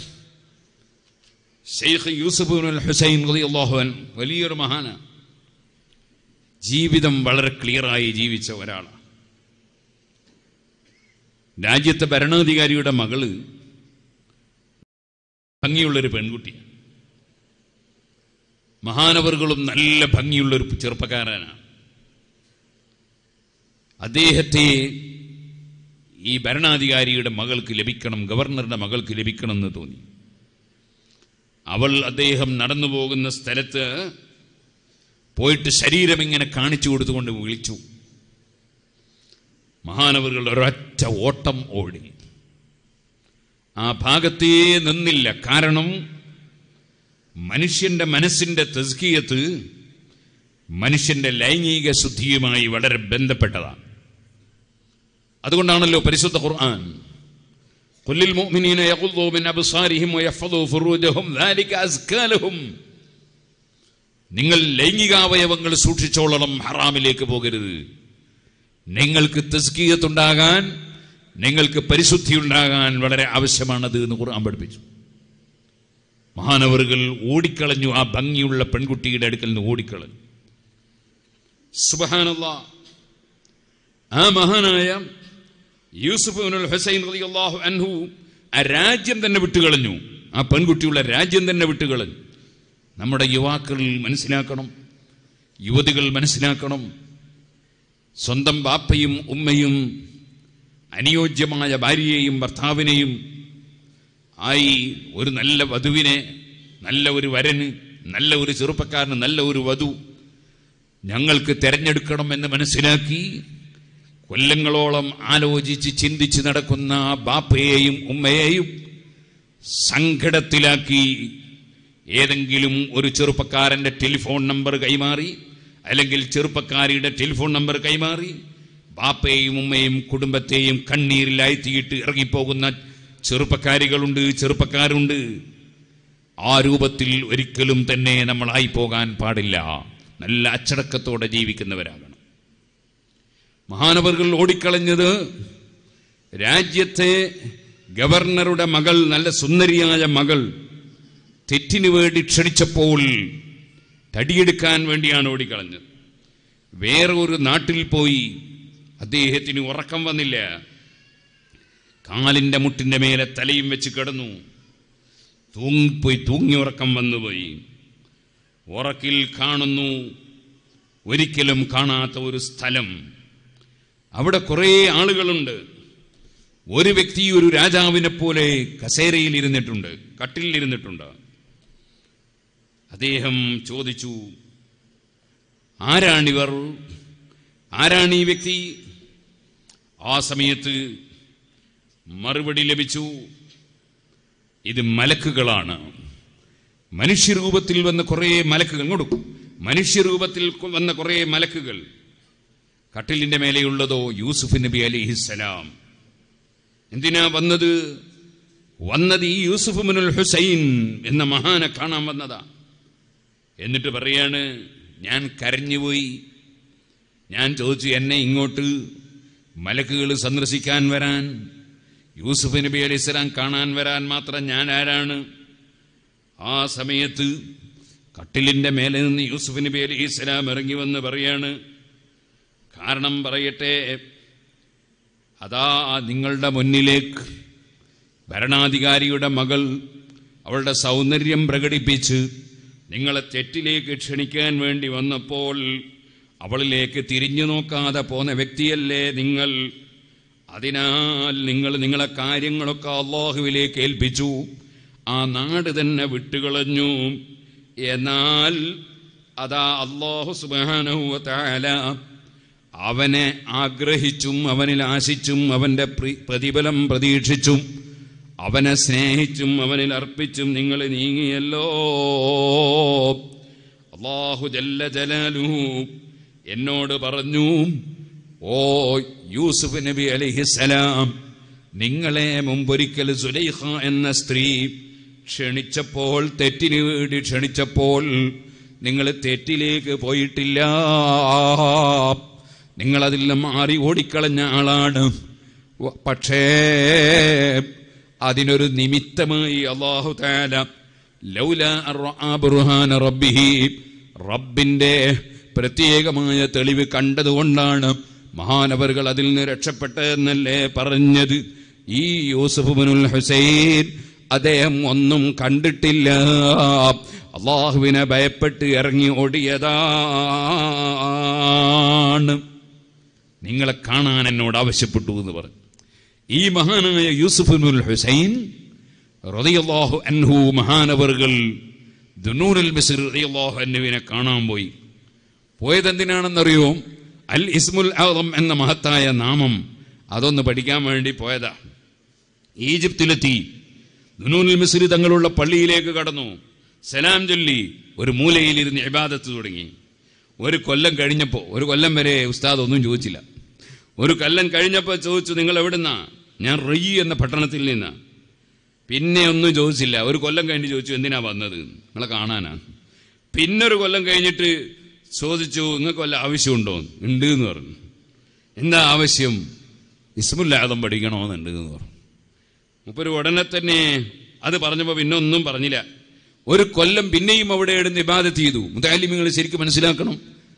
ഷെയ്ഖ് യൂസുഫ് അൽ ഹുസൈൻ റളിയല്ലാഹു അൻ വലിയൊരു മഹാന ജീവിതം വളരെ ക്ലിയറായി ജീവിച്ച ഒരാളാണ് രാജ്യത്തെ ഭരണാധികാരിയുടെ മകള് ഭംഗിയുള്ളൊരു പെൺകുട്ടി മഹാനവറുകളും നല്ല ഭംഗിയുള്ളൊരു ചെറുപ്പക്കാരനാണ് അദ്ദേഹത്തെ ഈ ഭരണാധികാരിയുടെ മകൾക്ക് ലഭിക്കണം ഗവർണറുടെ മകൾക്ക് ലഭിക്കണം എന്ന് തോന്നി അവൾ അദ്ദേഹം നടന്നു പോകുന്ന സ്ഥലത്ത് പോയിട്ട് ശരീരം ഇങ്ങനെ കാണിച്ചു കൊടുത്തുകൊണ്ട് വിളിച്ചു മഹാനവറുകൾ ഒരൊറ്റ ഓട്ടം ഓടി ആ ഭാഗത്തേ നിന്നില്ല കാരണം മനുഷ്യന്റെ മനസ്സിന്റെ തസ്കിയത്ത് മനുഷ്യന്റെ ലൈംഗിക ശുദ്ധിയുമായി വളരെ ബന്ധപ്പെട്ടതാണ് അതുകൊണ്ടാണല്ലോ പരിശുദ്ധ ഖുർആൻ കുല്ലിൽ മുഅ്മിനീന യഖുദ്ദൂ മിൻ അബ്സാരിഹിം വയഹ്ഫദൂ ഫുറൂജഹും ദാലിക അസ്കാ ലഹും നിങ്ങൾ ലൈംഗികാവയവങ്ങൾ സൂക്ഷിച്ചോളണം ഹറാമിലേക്ക് പോകരുത് നിങ്ങൾക്ക് തസ്കീയത്തുണ്ടാകാൻ നിങ്ങൾക്ക് പരിശുദ്ധി ഉണ്ടാകാൻ വളരെ ആവശ്യമാണത് എന്ന് ഖുർആൻ പഠിപ്പിച്ചു മഹാനവറുകൾ ഓടിക്കളഞ്ഞു ആ ഭംഗിയുള്ള പെൺകുട്ടിയുടെ അടുക്കൽ നിന്ന് ഓടിക്കളഞ്ഞു സുബഹാനല്ല ആ മഹാനായ യൂസുഫ് ബിനുൽ ഹുസൈൻ റളിയല്ലാഹു അൻഹു ആ രാജ്യം തന്നെ വിട്ടുകളഞ്ഞു ആ പെൺകുട്ടിയുള്ള രാജ്യം തന്നെ വിട്ടുകളഞ്ഞു നമ്മുടെ യുവാക്കൾ മനസ്സിലാക്കണം യുവതികൾ മനസ്സിലാക്കണം സ്വന്തം ബാപ്പയും ഉമ്മയും അനുയോജ്യമായ ഭാര്യയെയും ഭർത്താവിനെയും ആയി ഒരു നല്ല വധുവിനെ നല്ല ഒരു വരന് നല്ല ഒരു ചെറുപ്പക്കാരന് നല്ല ഒരു വധു ഞങ്ങൾക്ക് തെരഞ്ഞെടുക്കണം എന്ന് മനസ്സിലാക്കി കൊല്ലങ്ങളോളം ആലോചിച്ച് ചിന്തിച്ച് നടക്കുന്ന ആ ബാപ്പയെയും ഉമ്മയെയും സങ്കടത്തിലാക്കി ഏതെങ്കിലും ഒരു ചെറുപ്പക്കാരൻ്റെ ടെലിഫോൺ നമ്പർ കൈമാറി അല്ലെങ്കിൽ ചെറുപ്പക്കാരിയുടെ ടെലിഫോൺ നമ്പർ കൈമാറി ബാപ്പയെയും ഉമ്മയും കുടുംബത്തെയും കണ്ണീരിലായിത്തീയിട്ട് ഇറങ്ങിപ്പോകുന്ന ചെറുപ്പക്കാരികളുണ്ട് ചെറുപ്പക്കാരുണ്ട് ആ രൂപത്തിൽ ഒരിക്കലും തന്നെ നമ്മളായി പോകാൻ പാടില്ല നല്ല അച്ചടക്കത്തോടെ ജീവിക്കുന്നവരാകണം മഹാനവറുകൾ ഓടിക്കളഞ്ഞത് രാജ്യത്തെ ഗവർണറുടെ മകൾ നല്ല സുന്ദരിയായ മകൾ തെറ്റിനു വേണ്ടി ക്ഷണിച്ചപ്പോൾ തടിയെടുക്കാൻ വേണ്ടിയാണ് ഓടിക്കളഞ്ഞത് വേറെ ഒരു നാട്ടിൽ പോയി അദ്ദേഹത്തിന് ഉറക്കം വന്നില്ല കാലിൻ്റെ മുട്ടിൻ്റെ മേലെ തലയും വെച്ച് കിടന്നു തൂങ്ങിപ്പോയി തൂങ്ങി ഉറക്കം വന്നുപോയി ഉറക്കിൽ കാണുന്നു ഒരിക്കലും കാണാത്ത ഒരു സ്ഥലം അവിടെ കുറേ ആളുകളുണ്ട് ഒരു വ്യക്തി ഒരു രാജാവിനെ പോലെ കസേരയിൽ ഇരുന്നിട്ടുണ്ട് കട്ടിലിൽ ഇരുന്നിട്ടുണ്ട് അദ്ദേഹം ചോദിച്ചു ആരാണിവർ ആരാണ് ഈ വ്യക്തി ആ സമയത്ത് മറുപടി ലഭിച്ചു ഇത് മലക്കുകളാണ് മനുഷ്യരൂപത്തിൽ വന്ന കുറേ മലക്കുകൾ കൊടുക്കും മനുഷ്യരൂപത്തിൽ വന്ന കുറേ മലക്കുകൾ കട്ടിലിന്റെ മേലെയുള്ളതോ യൂസുഫ് നബി അലിഹിസലാം എന്തിനാ വന്നത് വന്നത് ഈ യൂസുഫ് മുനുൽ ഹുസൈൻ എന്ന മഹാനെ കാണാൻ വന്നതാ എന്നിട്ട് പറയാണ് ഞാൻ കരഞ്ഞുപോയി ഞാൻ ചോദിച്ചു എന്നെ ഇങ്ങോട്ട് മലക്കുകൾ സന്ദർശിക്കാൻ വരാൻ യൂസുഫ് നബി അലൈഹി സ്വലാം കാണാൻ വരാൻ മാത്രം ഞാൻ ആരാണ് ആ സമയത്ത് കട്ടിലിന്റെ മേലെ നിന്ന് യൂസുഫ് നബി അലൈഹി സ്വലാം ഇറങ്ങി വന്ന് പറയാണ് കാരണം പറയട്ടെ അതാ നിങ്ങളുടെ മുന്നിലേക്ക് ഭരണാധികാരിയുടെ മകൾ അവളുടെ സൗന്ദര്യം പ്രകടിപ്പിച്ച് നിങ്ങളെ തെറ്റിലേക്ക് ക്ഷണിക്കാൻ വേണ്ടി വന്നപ്പോൾ അവളിലേക്ക് തിരിഞ്ഞു നോക്കാതെ പോന്ന വ്യക്തിയല്ലേ നിങ്ങൾ അതിനാൽ നിങ്ങൾ നിങ്ങളെ കാര്യങ്ങളൊക്കെ അള്ളാഹുവിലേക്ക് ഏൽപ്പിച്ചു ആ നാട് തന്നെ വിട്ടുകളഞ്ഞു എന്നാൽ അതാ അള്ളാഹു സുബാനുവല അവനെ ആഗ്രഹിച്ചും അവനിൽ ആശിച്ചും അവന്റെ പ്രി- പ്രതിഫലം പ്രതീക്ഷിച്ചും അവനെ സ്നേഹിച്ചും അവനിൽ അർപ്പിച്ചും നിങ്ങൾ നീങ്ങിയല്ലോ അള്ളാഹു ജല്ല ജലാലു എന്നോട് പറഞ്ഞു ഓ യൂസുഫ് നബി അലിഹിസലാം നിങ്ങളെ മുമ്പൊരിക്കൽ സുലൈഖ എന്ന സ്ത്രീ ക്ഷണിച്ചപ്പോൾ തെറ്റിന് വേണ്ടി ക്ഷണിച്ചപ്പോൾ നിങ്ങൾ തെറ്റിലേക്ക് പോയിട്ടില്ല നിങ്ങളതിൽ നിന്ന് മാറി ഓടിക്കളഞ്ഞ ആളാണ് വ- പക്ഷേ അതിനൊരു നിമിത്തമായി അള്ളാഹു താല ലൗല അർആ ബുർഹാന റബ്ബിഹി റബ്ബിന്റെ പ്രത്യേകമായ തെളിവ് കണ്ടതുകൊണ്ടാണ് മഹാനവറുകൾ അതിൽ നിന്ന് രക്ഷപ്പെട്ടതെന്നല്ലേ പറഞ്ഞത് ഈ യൂസുഫ് ബിനുൽ ഹുസൈൻ അദ്ദേഹം ഒന്നും കണ്ടിട്ടില്ല അള്ളാഹുവിനെ ഭയപ്പെട്ട് ഇറങ്ങി ഓടിയതാണ് നിങ്ങളെ കാണാൻ എന്നോട് ആവശ്യപ്പെട്ടു എന്ന് പറഞ്ഞു ഈ മഹാനായ യൂസുഫുൽ ഹുസൈൻ റളിയല്ലാഹു അൻഹു മഹാനവറുകൾ ദുനൂറുൽ മിസ്ർ റളിയല്ലാഹു അൻഹുവിനെ കാണാൻ പോയി പോയത് എന്തിനാണെന്നറിയോ അൽ ഇസ്മുൽ ആദം എന്ന മഹത്തായ നാമം അതൊന്ന് പഠിക്കാൻ വേണ്ടി പോയതാ ഈജിപ്തിലെത്തി ദുനൂനുൽ മിസ്രി തങ്ങളുള്ള പള്ളിയിലേക്ക് കടന്നു സലാം ചൊല്ലി ഒരു മൂലയിൽ ഇരുന്ന് ഇബാദത്ത് തുടങ്ങി ഒരു കൊല്ലം കഴിഞ്ഞപ്പോൾ ഒരു കൊല്ലം വരെ ഉസ്താദ് ഒന്നും ചോദിച്ചില്ല ഒരു കൊല്ലം കഴിഞ്ഞപ്പോൾ ചോദിച്ചു നിങ്ങൾ എവിടുന്നാ ഞാൻ റയ്യി എന്ന പട്ടണത്തിൽ നിന്നാ പിന്നെ ഒന്നും ചോദിച്ചില്ല ഒരു കൊല്ലം കഴിഞ്ഞ് ചോദിച്ചു എന്തിനാ വന്നത് നിങ്ങളെ കാണാനാ പിന്നെ ഒരു കൊല്ലം കഴിഞ്ഞിട്ട് ചോദിച്ചു നിങ്ങൾക്ക് വല്ല ആവശ്യമുണ്ടോ ഉണ്ട് എന്ന് പറഞ്ഞു എന്താ ആവശ്യം ഇസ്മുല്ലാദം പഠിക്കണമെന്നുണ്ട് എന്ന് പറഞ്ഞു മുപ്പൊരു ഉടനെ തന്നെ അത് പറഞ്ഞപ്പോൾ പിന്നെ ഒന്നും പറഞ്ഞില്ല ഒരു കൊല്ലം പിന്നെയും അവിടെ എടുന്ന് ഇബാദത്ത് ചെയ്തു മുതാലിമിങ്ങൾ ശരിക്കും മനസ്സിലാക്കണം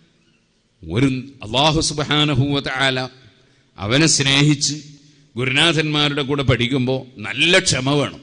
ഒരു അള്ളാഹു സുബാനഹൂവത്ത ആല അവനെ സ്നേഹിച്ച് ഗുരുനാഥന്മാരുടെ കൂടെ പഠിക്കുമ്പോൾ നല്ല ക്ഷമ വേണം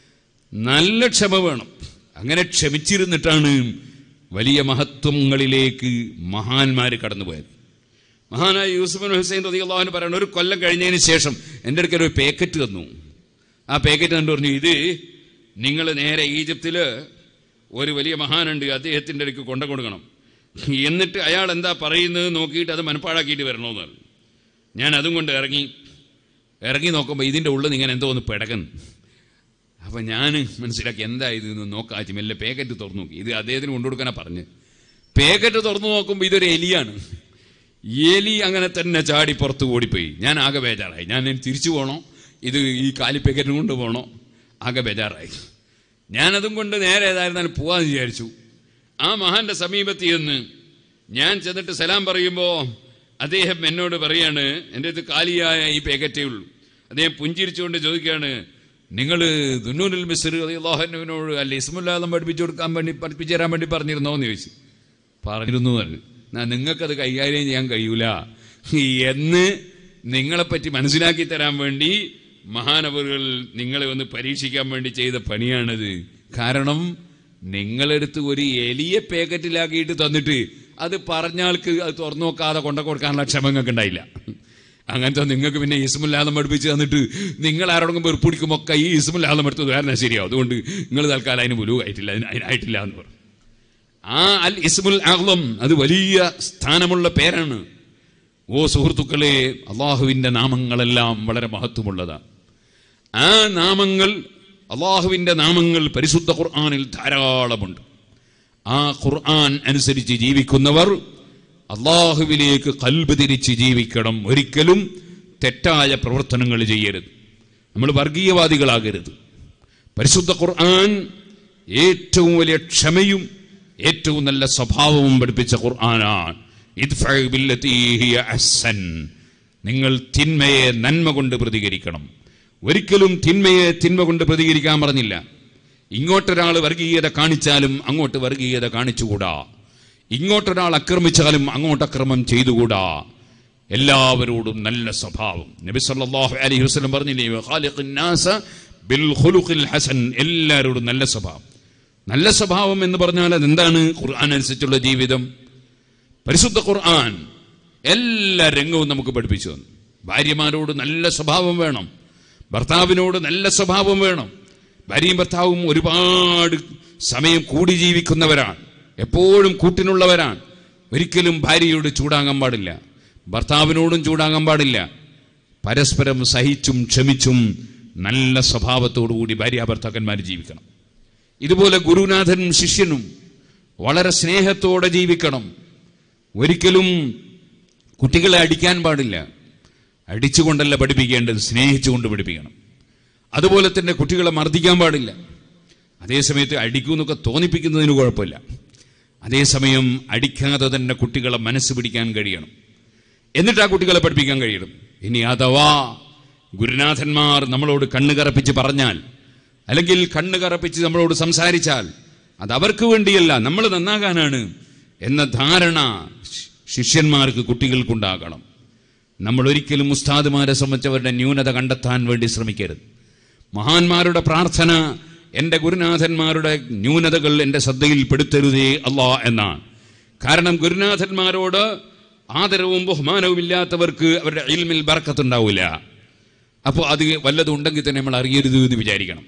നല്ല ക്ഷമ വേണം അങ്ങനെ ക്ഷമിച്ചിരുന്നിട്ടാണ് വലിയ മഹത്വങ്ങളിലേക്ക് മഹാന്മാർ കടന്നുപോയത് മഹാനായ യൂസുഫ് ബിൻ ഹുസൈൻ റതി അള്ളാഹുന് പറയണം ഒരു കൊല്ലം കഴിഞ്ഞതിന് ശേഷം എൻ്റെ അടുക്കൽ ഒരു പാക്കറ്റ് തന്നു ആ പാക്കറ്റ് കണ്ടു പറഞ്ഞു ഇത് നിങ്ങൾ നേരെ ഈജിപ്തിൽ ഒരു വലിയ മഹാനുണ്ട് അദ്ദേഹത്തിൻ്റെ അടുക്ക് കൊണ്ടു കൊടുക്കണം എന്നിട്ട് അയാൾ എന്താ പറയുന്നത് നോക്കിയിട്ട് അത് മനപ്പാടാക്കിയിട്ട് വരണമെന്ന് പറഞ്ഞു ഞാൻ അതും കൊണ്ട് ഇറങ്ങി ഇറങ്ങി നോക്കുമ്പോൾ ഇതിൻ്റെ ഉള്ളിൽ നിന്ന് ഇങ്ങനെ എന്തോ ഒന്ന് പിടക്കുന്നു അപ്പം ഞാൻ മനസ്സിലാക്കി എന്താ ഇത് എന്ന് നോക്കാച്ചു മെല്ലെ പാക്കറ്റ് തുറന്നു നോക്കി ഇത് അദ്ദേഹത്തിന് കൊണ്ടുകൊടുക്കാനാ പറഞ്ഞ് പാക്കറ്റ് തുറന്നു നോക്കുമ്പോൾ ഇതൊരു എലിയാണ് എലി അങ്ങനെ തന്നെ ചാടി പുറത്ത് ഓടിപ്പോയി ഞാൻ ആകെ ബേജാറായി ഞാൻ ഇനി തിരിച്ചു പോകണോ ഇത് ഈ കാലി പാക്കറ്റും കൊണ്ട് പോകണോ ആകെ ബേജാറായി ഞാനതും കൊണ്ട് നേരെ ഏതായിരുന്നാലും പോവാന്ന് വിചാരിച്ചു ആ മഹാന്റെ സമീപത്ത് ചെന്ന് ഞാൻ ചെന്നിട്ട് സലാം പറയുമ്പോൾ അദ്ദേഹം എന്നോട് പറയാണ് എൻ്റെ അടുത്ത് കാലിയായ ഈ പാക്കറ്റേ ഉള്ളൂ അദ്ദേഹം പുഞ്ചിരിച്ചുകൊണ്ട് ചോദിക്കുകയാണ് നിങ്ങൾ ദുന്നൂനുൽ മിസ്ർ അള്ളാഹുവിനോട് അല്ല ഇസ്മുല്ലാദം പഠിപ്പിച്ചു കൊടുക്കാൻ വേണ്ടി പഠിപ്പിച്ചു തരാൻ വേണ്ടി പറഞ്ഞിരുന്നോ എന്ന് ചോദിച്ചു പറഞ്ഞിരുന്നു എന്ന് പറഞ്ഞു ഞാൻ നിങ്ങൾക്കത് കൈകാര്യം ചെയ്യാൻ കഴിയൂല എന്ന് നിങ്ങളെപ്പറ്റി മനസ്സിലാക്കി തരാൻ വേണ്ടി മഹാനവറുകൾ നിങ്ങളെ ഒന്ന് പരീക്ഷിക്കാൻ വേണ്ടി ചെയ്ത പണിയാണിത് കാരണം നിങ്ങളെടുത്ത് ഒരു എലിയെ പാക്കറ്റിലാക്കിയിട്ട് തന്നിട്ട് അത് പറഞ്ഞാൾക്ക് അത് തുറന്നു നോക്കാതെ കൊണ്ട കൊടുക്കാനുള്ള ക്ഷമ നിങ്ങൾക്ക് ഉണ്ടായില്ല അങ്ങനത്തെ നിങ്ങൾക്ക് പിന്നെ ഇസ്മുല്ലാദം പഠിപ്പിച്ച് തന്നിട്ട് നിങ്ങൾ ആരോടെങ്കിലും വെറുപ്പിടിക്കുമ്പോൾ ഒക്കെ ഈ ഇസ്മുല്ലാദം എടുത്ത് ഉദാഹരണം ശരിയാവും അതുകൊണ്ട് നിങ്ങൾ തൽക്കാലം അതിന് മുലു ആയിട്ടില്ല അതിന് അതിനായിട്ടില്ല എന്ന് പറഞ്ഞു ആ അൽ ഇസ്മുൽ അഹ്ലം അത് വലിയ സ്ഥാനമുള്ള പേരാണ് ഓ സുഹൃത്തുക്കളെ അള്ളാഹുവിൻ്റെ നാമങ്ങളെല്ലാം വളരെ മഹത്വമുള്ളതാണ് ആ നാമങ്ങൾ അള്ളാഹുവിൻ്റെ നാമങ്ങൾ പരിശുദ്ധ ഖുർആാനിൽ ധാരാളമുണ്ട് ആ ഖുർആൻ അനുസരിച്ച് ജീവിക്കുന്നവർ അള്ളാഹുവിലേക്ക് കൽബ് തിരിച്ച് ജീവിക്കണം ഒരിക്കലും തെറ്റായ പ്രവർത്തനങ്ങൾ ചെയ്യരുത് നമ്മൾ വർഗീയവാദികളാകരുത് പരിശുദ്ധ ഖുർആൻ ഏറ്റവും വലിയ ക്ഷമയും ഏറ്റവും നല്ല സ്വഭാവവും പഠിപ്പിച്ച ഖുർആനാണ് ഇദ്ഫഅ ബില്ലതീ ഹിയ അഹ്സൻ. നിങ്ങൾ തിന്മയെ നന്മ കൊണ്ട് പ്രതികരിക്കണം ഒരിക്കലും തിന്മയെ തിന്മ കൊണ്ട് പ്രതികരിക്കാൻ പറഞ്ഞില്ല ഇങ്ങോട്ടൊരാൾ വർഗീയത കാണിച്ചാലും അങ്ങോട്ട് വർഗീയത കാണിച്ചുകൂടാ ഇങ്ങോട്ടൊരാൾ ആക്രമിച്ചാലും അങ്ങോട്ട് അക്രമം ചെയ്തുകൂടാ എല്ലാവരോടും നല്ല സ്വഭാവം നബി സല്ലല്ലാഹു അലൈഹി വസല്ലം പറഞ്ഞില്ലേ ഖാലിഖുൻ നാസ ബിൽ ഖുലുഖിൽ ഹസൻ എല്ലാവരോടും നല്ല സ്വഭാവം നല്ല സ്വഭാവം എന്ന് പറഞ്ഞാൽ അതെന്താണ് ഖുർആൻ അനുസരിച്ചുള്ള ജീവിതം പരിശുദ്ധ ഖുർആൻ എല്ലാ രംഗവും നമുക്ക് പഠിപ്പിച്ചു തന്നു ഭാര്യമാരോട് നല്ല സ്വഭാവം വേണം ഭർത്താവിനോട് നല്ല സ്വഭാവം വേണം ഭാര്യയും ഭർത്താവും ഒരുപാട് സമയം കൂടി ജീവിക്കുന്നവരാണ് എപ്പോഴും കൂട്ടിനുള്ളവരാണ് ഒരിക്കലും ഭാര്യയോട് ചൂടാകാൻ പാടില്ല ഭർത്താവിനോടും ചൂടാകാൻ പാടില്ല പരസ്പരം സഹിച്ചും ക്ഷമിച്ചും നല്ല സ്വഭാവത്തോടു കൂടി ഭാര്യ ഭർത്താക്കന്മാർ ജീവിക്കണം ഇതുപോലെ ഗുരുനാഥനും ശിഷ്യനും വളരെ സ്നേഹത്തോടെ ജീവിക്കണം ഒരിക്കലും കുട്ടികളെ അടിക്കാൻ പാടില്ല അടിച്ചുകൊണ്ടല്ല പഠിപ്പിക്കേണ്ടത് സ്നേഹിച്ചുകൊണ്ട് പഠിപ്പിക്കണം അതുപോലെ തന്നെ കുട്ടികളെ മർദ്ദിക്കാൻ പാടില്ല അതേസമയത്ത് അടിക്കൂന്നൊക്കെ തോന്നിപ്പിക്കുന്നതിന് കുഴപ്പമില്ല അതേസമയം അടിക്കാതെ തന്നെ കുട്ടികളെ മനസ്സ് പിടിക്കാൻ കഴിയണം എന്നിട്ട് ആ കുട്ടികളെ പഠിപ്പിക്കാൻ കഴിയണം ഇനി അഥവാ ഗുരുനാഥന്മാർ നമ്മളോട് കണ്ണ് കറപ്പിച്ച് പറഞ്ഞാൽ അല്ലെങ്കിൽ കണ്ണ് കറപ്പിച്ച് നമ്മളോട് സംസാരിച്ചാൽ അത് അവർക്ക് വേണ്ടിയല്ല നമ്മൾ നന്നാകാനാണ് എന്ന ധാരണ ശി- ശിഷ്യന്മാർക്ക് കുട്ടികൾക്കുണ്ടാകണം നമ്മൾ ഒരിക്കലും ഉസ്താദുമാരെ സംബന്ധിച്ചവരുടെ ന്യൂനത കണ്ടെത്താൻ വേണ്ടി ശ്രമിക്കരുത് മഹാന്മാരുടെ പ്രാർത്ഥന എൻ്റെ ഗുരുനാഥന്മാരുടെ ന്യൂനതകൾ എൻ്റെ ശ്രദ്ധയിൽപ്പെടുത്തരുതേ അല്ലാ എന്നാണ് കാരണം ഗുരുനാഥന്മാരോട് ആദരവും ബഹുമാനവും ഇല്ലാത്തവർക്ക് അവരുടെ ഇൽമിൽ ബർക്കത്തുണ്ടാവില്ല അപ്പോൾ അത് വല്ലതും ഉണ്ടെങ്കിൽ തന്നെ നമ്മൾ അറിയരുത് എന്ന് വിചാരിക്കണം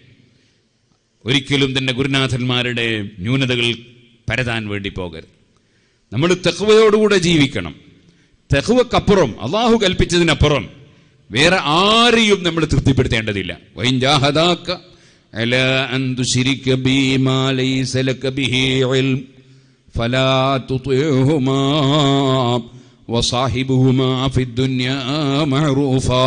ഒരിക്കലും തന്നെ ഗുരുനാഥന്മാരുടെ ന്യൂനതകൾ പരതാൻ വേണ്ടി പോകരുത് നമ്മൾ തെഹുവയോടുകൂടെ ജീവിക്കണം തെഹുവക്കപ്പുറം അള്ളാഹു കൽപ്പിച്ചതിനപ്പുറം വേറെ ആരെയും നമ്മൾ തൃപ്തിപ്പെടുത്തേണ്ടതില്ല വൈൻജാഹദാക്ക അലാ അൻ തുശ്രിക ബി മാ ലൈസ ലക ബിഹി ഇൽം ഫലാ തുതിഉഹുമാ വസാഹിബുഹുമാ ഫിദ് ദുനിയാ മഅറൂഫാ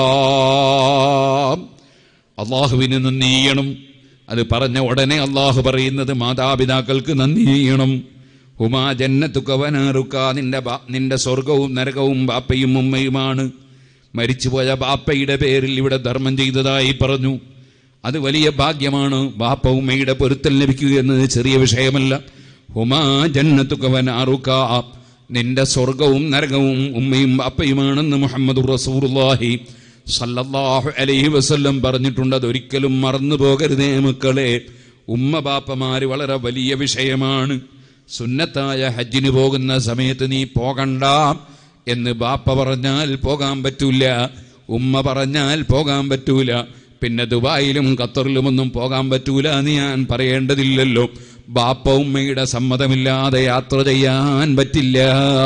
അള്ളാഹുവിന് നന്ദി ചെയ്യണം അത് പറഞ്ഞ ഉടനെ അള്ളാഹു പറയുന്നത് മാതാപിതാക്കൾക്ക് നന്ദി ചെയ്യണം ഹുമാ ജന്നത്തുക്കവനാറുക്ക നിന്റെ ബാ- നിന്റെ സ്വർഗവും നരകവും ബാപ്പയും ഉമ്മയുമാണ് മരിച്ചുപോയ ബാപ്പയുടെ പേരിൽ ഇവിടെ ധർമ്മം ചെയ്തതായി പറഞ്ഞു അത് വലിയ ഭാഗ്യമാണ് ബാപ്പ ഉമ്മയുടെ പൊരുത്തൽ ലഭിക്കുക എന്നത് ചെറിയ വിഷയമല്ല ഹുമാ ജന്നത്തുക്കവനാറുക്ക നിന്റെ സ്വർഗവും നരകവും ഉമ്മയും ബാപ്പയുമാണെന്ന് മുഹമ്മദ് റസൂറുല്ലാഹി സല്ലല്ലാഹു അലൈഹി വസല്ലം പറഞ്ഞിട്ടുണ്ട് അതൊരിക്കലും മറന്നു പോകരുതേ മക്കളെ ഉമ്മ ബാപ്പമാര് വളരെ വലിയ വിഷയമാണ് സുന്നത്തായ ഹജ്ജിന് പോകുന്ന സമയത്ത് നീ പോകണ്ട എന്ന് ബാപ്പ പറഞ്ഞാൽ പോകാൻ പറ്റൂല ഉമ്മ പറഞ്ഞാൽ പോകാൻ പറ്റൂല പിന്നെ ദുബായിലും ഖത്തറിലുമൊന്നും പോകാൻ പറ്റൂല എന്ന് ഞാൻ പറയേണ്ടതില്ലല്ലോ ബാപ്പ ഉമ്മയുടെ സമ്മതമില്ലാതെ യാത്ര ചെയ്യാൻ പറ്റില്ല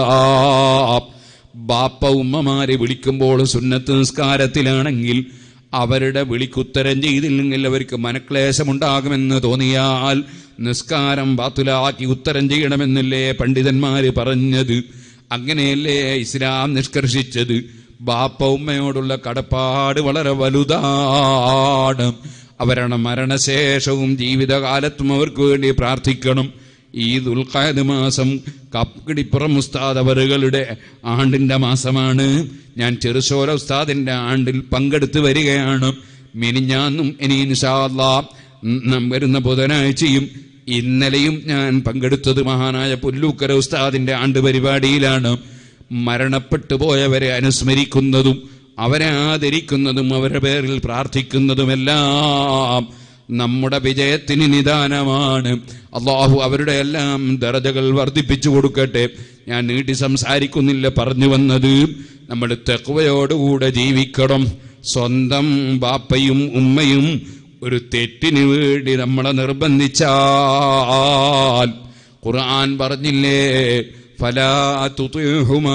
ബാപ്പ ഉമ്മമാരെ വിളിക്കുമ്പോൾ സുന്നത്ത് നിസ്കാരത്തിലാണെങ്കിൽ അവരുടെ വിളിക്കുത്തരം ചെയ്തില്ലെങ്കിൽ അവർക്ക് മനക്ലേശമുണ്ടാകുമെന്ന് തോന്നിയാൽ നിസ്കാരം ബാത്തുലാക്കി ഉത്തരം ചെയ്യണമെന്നല്ലേ പണ്ഡിതന്മാര് പറഞ്ഞത് അങ്ങനെയല്ലേ ഇസ്ലാം നിഷ്കർഷിച്ചത് ബാപ്പ ഉമ്മയോടുള്ള കടപ്പാട് വളരെ വലുതാണ് അവരുടെ മരണശേഷവും ജീവിതകാലത്തും അവർക്ക് വേണ്ടി പ്രാർത്ഥിക്കണം ഈ ദുൽഖാദ് മാസം കപ്പിടിപ്പുറം ഉസ്താദ് അവറുകളുടെ ആണ്ടിന്റെ മാസമാണ് ഞാൻ ചെറുശോല ഉസ്താദിന്റെ ആണ്ടിൽ പങ്കെടുത്ത് വരികയാണ് മിനിഞ്ഞാന്നും ഇനി ഇൻഷാല്ലാ ഉം, വരുന്ന ബുധനാഴ്ചയും ഇന്നലെയും ഞാൻ പങ്കെടുത്തത് മഹാനായ പുല്ലൂക്കര ഉസ്താദിന്റെ ആണ്ട് പരിപാടിയിലാണ് മരണപ്പെട്ടു പോയവരെ അനുസ്മരിക്കുന്നതും അവരെ ആദരിക്കുന്നതും അവരുടെ പേരിൽ പ്രാർത്ഥിക്കുന്നതുമെല്ലാം നമ്മുടെ വിജയത്തിന് നിദാനമാണ് അള്ളാഹു അവരുടെ എല്ലാം ദറജകൾ വർദ്ധിപ്പിച്ചു കൊടുക്കട്ടെ ഞാൻ നീട്ടി സംസാരിക്കുന്നില്ല പറഞ്ഞു വന്നത് നമ്മൾ തെക്കുവയോടുകൂടെ ജീവിക്കണം സ്വന്തം ബാപ്പയും ഉമ്മയും ഒരു തെറ്റിന് വേണ്ടി നമ്മളെ നിർബന്ധിച്ചാൽ ഖുർആൻ പറഞ്ഞില്ലേ ഫലാ തുതിഉഹുമാ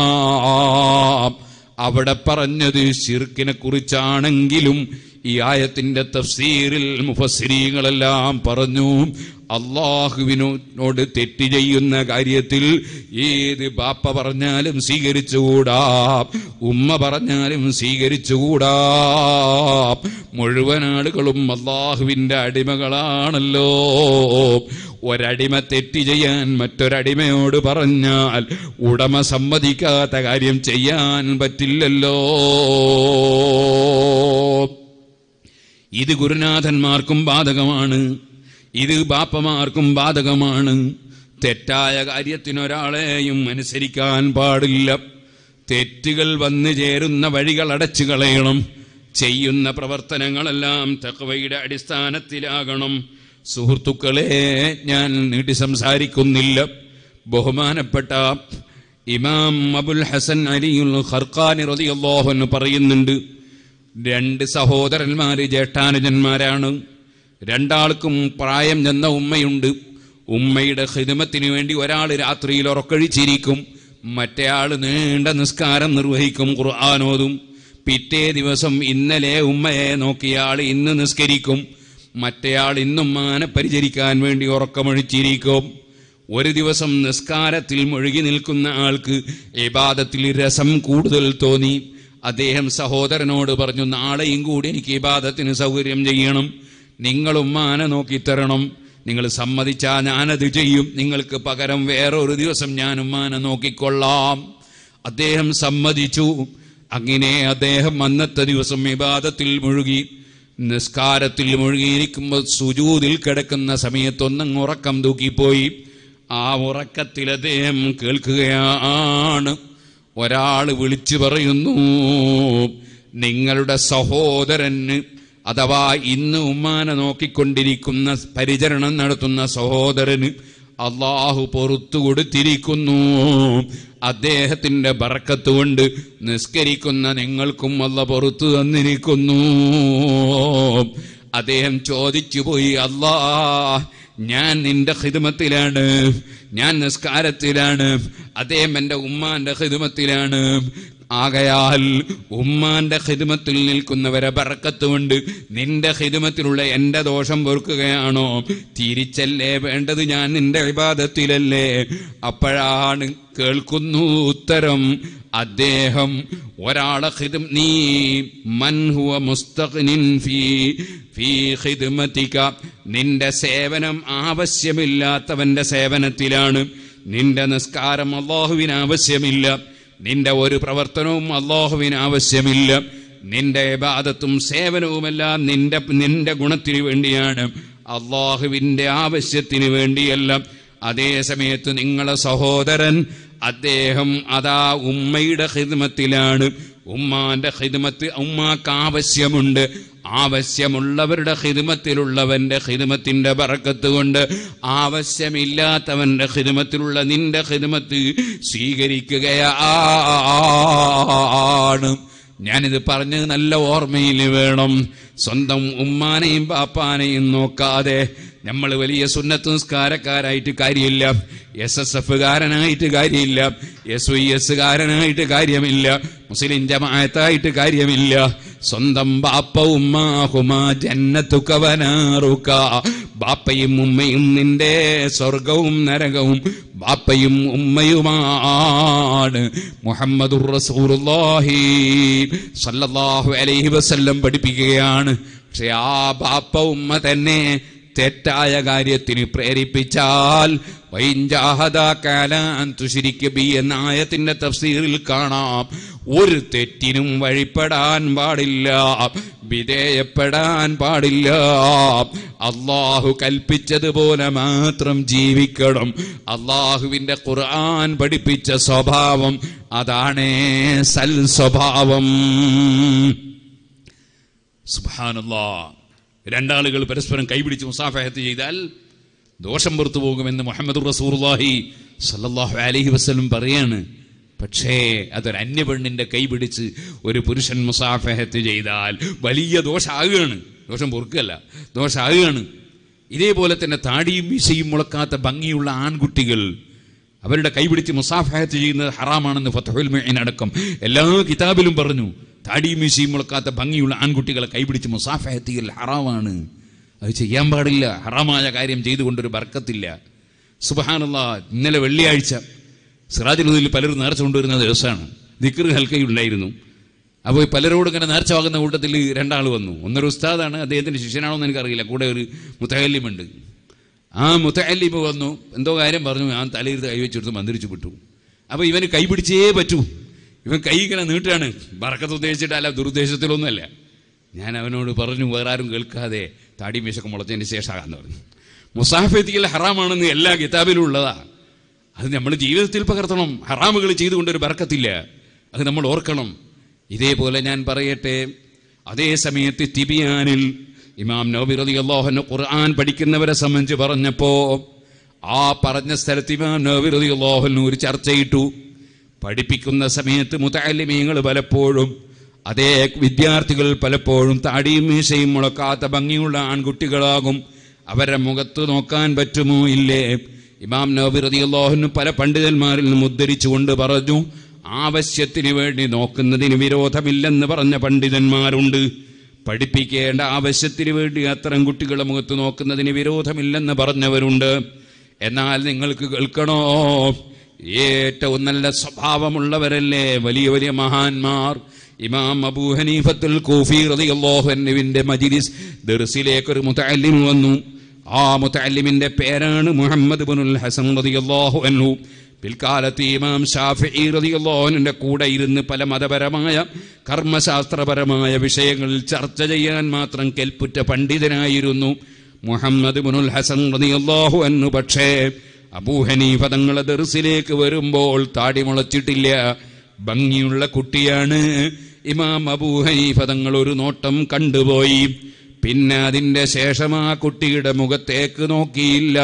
അവിടെ പറഞ്ഞത് ഷിർക്കിനെ കുറിച്ചാണെങ്കിലും ഈ ആയത്തിന്റെ തഫ്സീറിൽ മുഫസ്സിരീങ്ങളെല്ലാം പറഞ്ഞു അള്ളാഹുവിനോട് തെറ്റ് ചെയ്യുന്ന കാര്യത്തിൽ ഏത് ബാപ്പ പറഞ്ഞാലും സ്വീകരിച്ചുകൂടാ ഉമ്മ പറഞ്ഞാലും സ്വീകരിച്ചുകൂടാ മുഴുവൻ ആളുകളും അള്ളാഹുവിന്റെ അടിമകളാണല്ലോ ഒരടിമ തെറ്റ് ചെയ്യാൻ മറ്റൊരടിമയോട് പറഞ്ഞാൽ ഉടമ സമ്മതിക്കാത്ത കാര്യം ചെയ്യാൻ പറ്റില്ലല്ലോ ഇത് ഗുരുനാഥന്മാർക്കും ബാധകമാണ് ഇത് ബാപ്പമാർക്കും ബാധകമാണ് തെറ്റായ കാര്യത്തിനൊരാളെയും അനുസരിക്കാൻ പാടില്ല തെറ്റുകൾ വന്നു ചേരുന്ന വഴികൾ അടച്ചു കളയണം ചെയ്യുന്ന പ്രവർത്തനങ്ങളെല്ലാം തക്വയുടെ അടിസ്ഥാനത്തിലാകണം സുഹൃത്തുക്കളെ ഞാൻ നീട്ടി സംസാരിക്കുന്നില്ല ബഹുമാനപ്പെട്ട ഇമാം അബുൽ ഹസൻ അലിയുൽ ഖർഖാനി റളിയല്ലാഹു അൻഹു പറയുന്നുണ്ട് രണ്ട് സഹോദരന്മാര് ജ്യേഷ്ഠാനുജന്മാരാണ് രണ്ടാൾക്കും പ്രായം ചെന്ന ഉമ്മയുണ്ട് ഉമ്മയുടെ ഹിദമത്തിന് വേണ്ടി ഒരാൾ രാത്രിയിൽ ഉറക്കഴിച്ചിരിക്കും മറ്റേയാൾ നീണ്ട നിസ്കാരം നിർവഹിക്കും ഖുർആാനോതും പിറ്റേ ദിവസം ഇന്നലെ ഉമ്മയെ നോക്കിയാൾ ഇന്ന് നിസ്കരിക്കും മറ്റേയാൾ ഇന്നും മാനെ പരിചരിക്കാൻ വേണ്ടി ഉറക്കമൊഴിച്ചിരിക്കും ഒരു ദിവസം നിസ്കാരത്തിൽ മുഴുകി നിൽക്കുന്ന ആൾക്ക് ഇബാദത്തിൽ രസം കൂടുതൽ തോന്നി അദ്ദേഹം സഹോദരനോട് പറഞ്ഞു നാളെയും കൂടി എനിക്ക് ഇബാദത്തിന് സൗകര്യം ചെയ്യണം നിങ്ങൾ ഉമ്മാനെ നോക്കിത്തരണം നിങ്ങൾ സമ്മതിച്ചാ ഞാനത് ചെയ്യും നിങ്ങൾക്ക് പകരം വേറൊരു ദിവസം ഞാൻ ഉമ്മാനെ നോക്കിക്കൊള്ളാം അദ്ദേഹം സമ്മതിച്ചു അങ്ങനെ അദ്ദേഹം അന്നത്തെ ദിവസം വിവാദത്തിൽ മുഴുകി നിസ്കാരത്തിൽ മുഴുകിയിരിക്കുമ്പോൾ സുജൂതിൽ കിടക്കുന്ന സമയത്തൊന്നങ്ങ് ഉറക്കം തൂക്കിപ്പോയി ആ ഉറക്കത്തിൽ അദ്ദേഹം കേൾക്കുകയാണ് ഒരാൾ വിളിച്ചു പറയുന്നു നിങ്ങളുടെ സഹോദരന് അഥവാ ഇന്ന് ഉമ്മാനെ നോക്കിക്കൊണ്ടിരിക്കുന്ന പരിചരണം നടത്തുന്ന സഹോദരന് അള്ളാഹു പൊറത്തു കൊടുത്തിരിക്കുന്നു അദ്ദേഹത്തിന്റെ ബറക്കത്ത് കൊണ്ട് നിസ്കരിക്കുന്ന നിങ്ങൾക്കും അല്ല പുറത്തു തന്നിരിക്കുന്നു അദ്ദേഹം ചോദിച്ചു പോയി അല്ലാ ഞാൻ നിന്റെ ഹിദമത്തിലാണ് ഞാൻ നിസ്കാരത്തിലാണ് അദ്ദേഹം എൻ്റെ ഉമ്മാന്റെ ഹിദമത്തിലാണ് ആകയാൽ ഉമ്മാന്റെ ഹിദമത്തിൽ നിൽക്കുന്നവരെ ബറക്കത്തുകൊണ്ട് നിന്റെ ഹിദമത്തിലുള്ള എന്റെ ദോഷം പൊറുക്കുകയാണോ തിരിച്ചല്ലേ വേണ്ടത് ഞാൻ നിന്റെ വിവാദത്തിലല്ലേ അപ്പോഴാണ് കേൾക്കുന്നു ഉത്തരം അദ്ദേഹം ഒരാളെ ഹിദം നീ മൻഹുവ മുസ്തഖ്നിൻ ഫീ ഫീ ഖിദ്മതിക നിന്റെ സേവനം ആവശ്യമില്ലാത്തവന്റെ സേവനത്തിലാണ് നിന്റെ നിസ്കാരം അള്ളാഹുവിന് ആവശ്യമില്ല നിന്റെ ഒരു പ്രവർത്തനവും അള്ളാഹുവിന് ആവശ്യമില്ല നിന്റെ ഇബാദത്തും സേവനവുമെല്ലാം നിന്റെ നിന്റെ ഗുണത്തിന് വേണ്ടിയാണ് അള്ളാഹുവിന്റെ ആവശ്യത്തിന് വേണ്ടിയല്ല അതേ സമയത്ത് നിങ്ങളെ സഹോദരൻ അദ്ദേഹം അതാ ഉമ്മയുടെ ഹിദ്മത്തിലാണ് ഉമ്മാന്റെ ഹിദ്മത്ത് ഉമ്മാക്ക് ആവശ്യമുണ്ട് ആവശ്യമുള്ളവരുടെ ഹിദ്മത്തിലുള്ളവന്റെ ഹിദ്മത്തിന്റെ ബറക്കത്ത് കൊണ്ട് ആവശ്യമില്ലാത്തവന്റെ ഹിദ്മത്തിലുള്ള നിന്റെ ഹിദ്മത്ത് സ്വീകരിക്കുകയാണ് ഞാനിത് പറഞ്ഞത് നല്ല ഓർമ്മയിൽ വേണം സ്വന്തം ഉമ്മാനെയും പാപ്പാനെയും നോക്കാതെ നമ്മൾ വലിയ സുന്നത്ത് നിസ്കാരക്കാരായിട്ട് കാര്യമില്ല എസ് എസ് എഫ് കാരനായിട്ട് കാര്യമില്ല എസ് വൈ എസ് കാരനായിട്ട് കാര്യമില്ല മുസ്ലിം ജമാഅത്തായിട്ട് കാര്യമില്ല സ്വന്തം ബാപ്പ ഉമ്മാഹുമ ജന്നത്തുക്കവനാറുക്ക ബാപ്പയും ഉമ്മയും നിന്റെ സ്വർഗവും നരകവും ബാപ്പയും ഉമ്മയുമാണ് മുഹമ്മദുർ റസൂലുള്ളാഹി സല്ലല്ലാഹു അലൈഹി വസല്ലം പഠിപ്പിക്കുകയാണ് പക്ഷെ ആ ബാപ്പ ഉമ്മ തന്നെ തെറ്റായ കാര്യത്തിന് പ്രേരിപ്പിച്ചാൽ തുശിരിക്കബി എന്ന ആയത്തിന്റെ തഫ്സീറിൽ കാണാം ഒരു തെറ്റിനും വഴിപ്പെടാൻ പാടില്ല വിധേയപ്പെടാൻ പാടില്ല അള്ളാഹു കൽപ്പിച്ചതുപോലെ മാത്രം ജീവിക്കണം അള്ളാഹുവിന്റെ ഖുർആൻ പഠിപ്പിച്ച സ്വഭാവം അതാണ് സൽ സ്വഭാവം സുബാനല്ലാ രണ്ടാളുകൾ പരസ്പരം കൈപിടിച്ച് മുസാഫഹത്ത് ചെയ്താൽ ദോഷം പുറത്തു പോകുമെന്ന് മുഹമ്മദ് റസൂർലാഹി സല്ലല്ലാഹു അലൈഹി വസല്ലം പറയാണ് പക്ഷേ അതൊരു അന്യപെണ്ണിന്റെ കൈ പിടിച്ച് ഒരു പുരുഷൻ മുസാഫഹത്ത് ചെയ്താൽ വലിയ ദോഷമാകുകയാണ് ദോഷം പൊറുക്കല്ല ദോഷമാകുകയാണ് ഇതേപോലെ തന്നെ താടിയും മീശയും മുളക്കാത്ത ഭംഗിയുള്ള ആൺകുട്ടികൾ അവരുടെ കൈപിടിച്ച് മുസാഫഹത്ത് ചെയ്യുന്നത് ഹറാമാണെന്ന് ഫത്തഹുൽ മുഈൻ അടക്കം എല്ലാ കിതാബിലും പറഞ്ഞു താടിയും മീശയും മുളക്കാത്ത ഭംഗിയുള്ള ആൺകുട്ടികളെ കൈപിടിച്ച് മുസാഫഹത്ത് ചെയ്യൽ ഹറാമാണ് അത് ചെയ്യാൻ പാടില്ല ഹറാമായ കാര്യം ചെയ്തുകൊണ്ടൊരു ബർക്കത്തില്ല സുബഹാനല്ല ഇന്നലെ വെള്ളിയാഴ്ച സിറാജിനുദിൽ പലരും നേർച്ച കൊണ്ടുവരുന്ന ദിവസമാണ് ദിക്ർ ഹൽക്കയുണ്ടായിരുന്നു അപ്പോൾ പലരോടും ഇങ്ങനെ നേർച്ച വാങ്ങുന്ന കൂട്ടത്തിൽ രണ്ടാൾ വന്നു ഒന്നൊരു ഉസ്താദാണ് അദ്ദേഹത്തിൻ്റെ ശിഷ്യനാണോ എന്ന് എനിക്കറിയില്ല കൂടെ ഒരു മുത്തഹല്ലിമുണ്ട് ആ മുത്തഹല്ലിമ് വന്നു എന്തോ കാര്യം പറഞ്ഞു ഞാൻ തലയിരുത്ത് കൈവച്ചെടുത്ത് മന്ത്രിച്ചു വിട്ടു അപ്പോൾ ഇവന് കൈ പിടിച്ചേ പറ്റൂ ഇവൻ കൈ ഇങ്ങനെ നീട്ടാണ് ബറക്കത്ത് ഉദ്ദേശിച്ചിട്ടല്ല ദുരുദ്ദേശത്തിലൊന്നുമല്ല ഞാൻ അവനോട് പറഞ്ഞു വേറെ ആരും കേൾക്കാതെ താടി മീശൊക്കെ മുളച്ചതിന് ശേഷമാകാന്ന് പറഞ്ഞു മുസാഫെത്തിക്കൽ ഹറാമാണെന്ന് എല്ലാ കിതാബിലും ഉള്ളതാ അത് നമ്മൾ ജീവിതത്തിൽ പകർത്തണം ഹറാമുകൾ ചെയ്തുകൊണ്ടൊരു ബർക്കത്തില്ല അത് നമ്മൾ ഓർക്കണം ഇതേപോലെ ഞാൻ പറയട്ടെ അതേ സമയത്ത് തിബിയാനിൽ ഇമാം നബി റതി അള്ളാഹുന് ഖുർആൻ പഠിക്കുന്നവരെ സംബന്ധിച്ച് പറഞ്ഞപ്പോ ആ പറഞ്ഞ സ്ഥലത്ത് ഇമാം നബി റതി അള്ളാഹുന് ഒരു ചർച്ചയിട്ടു പഠിപ്പിക്കുന്ന സമയത്ത് മുത്തല്ലിമീങ്ങൾ പലപ്പോഴും അതേ വിദ്യാർത്ഥികൾ പലപ്പോഴും താടിയും മീശയും മുളക്കാത്ത ഭംഗിയുള്ള ആൺകുട്ടികളാകും അവരുടെ മുഖത്ത് നോക്കാൻ പറ്റുമോ ഇല്ലേ ഇമാം നബി റളിയല്ലാഹു പല പണ്ഡിതന്മാരിൽ നിന്നും ഉദ്ധരിച്ചുകൊണ്ട് പറഞ്ഞു ആവശ്യത്തിന് വേണ്ടി നോക്കുന്നതിന് വിരോധമില്ലെന്ന് പറഞ്ഞ പണ്ഡിതന്മാരുണ്ട് പഠിപ്പിക്കേണ്ട ആവശ്യത്തിന് വേണ്ടി അത്തരം കുട്ടികളുടെ മുഖത്ത് നോക്കുന്നതിന് വിരോധമില്ലെന്ന് പറഞ്ഞവരുണ്ട് എന്നാൽ നിങ്ങൾക്ക് കേൾക്കണോ ഏറ്റവും നല്ല സ്വഭാവമുള്ളവരല്ലേ വലിയ വലിയ മഹാന്മാർ ഇമാം അബൂ ഹനീഫത്തുൽ കൂഫി റളിയല്ലാഹു അൻഹുവിന്റെ മജ്ലിസ് ദർസിലേക്ക് ഒരു മുതഅല്ലിം വന്നു ആ മുതഅല്ലിമിന്റെ പേരാണ് മുഹമ്മദ് ഇബ്നുൽ ഹസൻ റളിയല്ലാഹു അൻഹു പിൽക്കാലത്ത് ഇമാം ഷാഫിഈ റളിയല്ലാഹു അൻഹുവിന്റെ കൂടെ ഇരുന്ന് പല മതപരമായ കർമ്മശാസ്ത്രപരമായ വിഷയങ്ങളിൽ ചർച്ച ചെയ്യാൻ മാത്രം കെൽപ്പുറ്റ പണ്ഡിതനായിരുന്നു മുഹമ്മദ് ഇബ്നുൽ ഹസൻ റളിയല്ലാഹു അൻഹു പക്ഷേ അബൂ ഹനീഫ തങ്ങളെ ദർസിലേക്ക് വരുമ്പോൾ താടി മുളച്ചിട്ടില്ല ഭംഗിയുള്ള കുട്ടിയാണ് ഇമാം അബൂ ഹനീഫ തങ്ങൾ ഒരു നോട്ടം കണ്ടുപോയി പിന്നെ അതിന്റെ ശേഷം ആ കുട്ടിയുടെ മുഖത്തേക്ക് നോക്കിയില്ല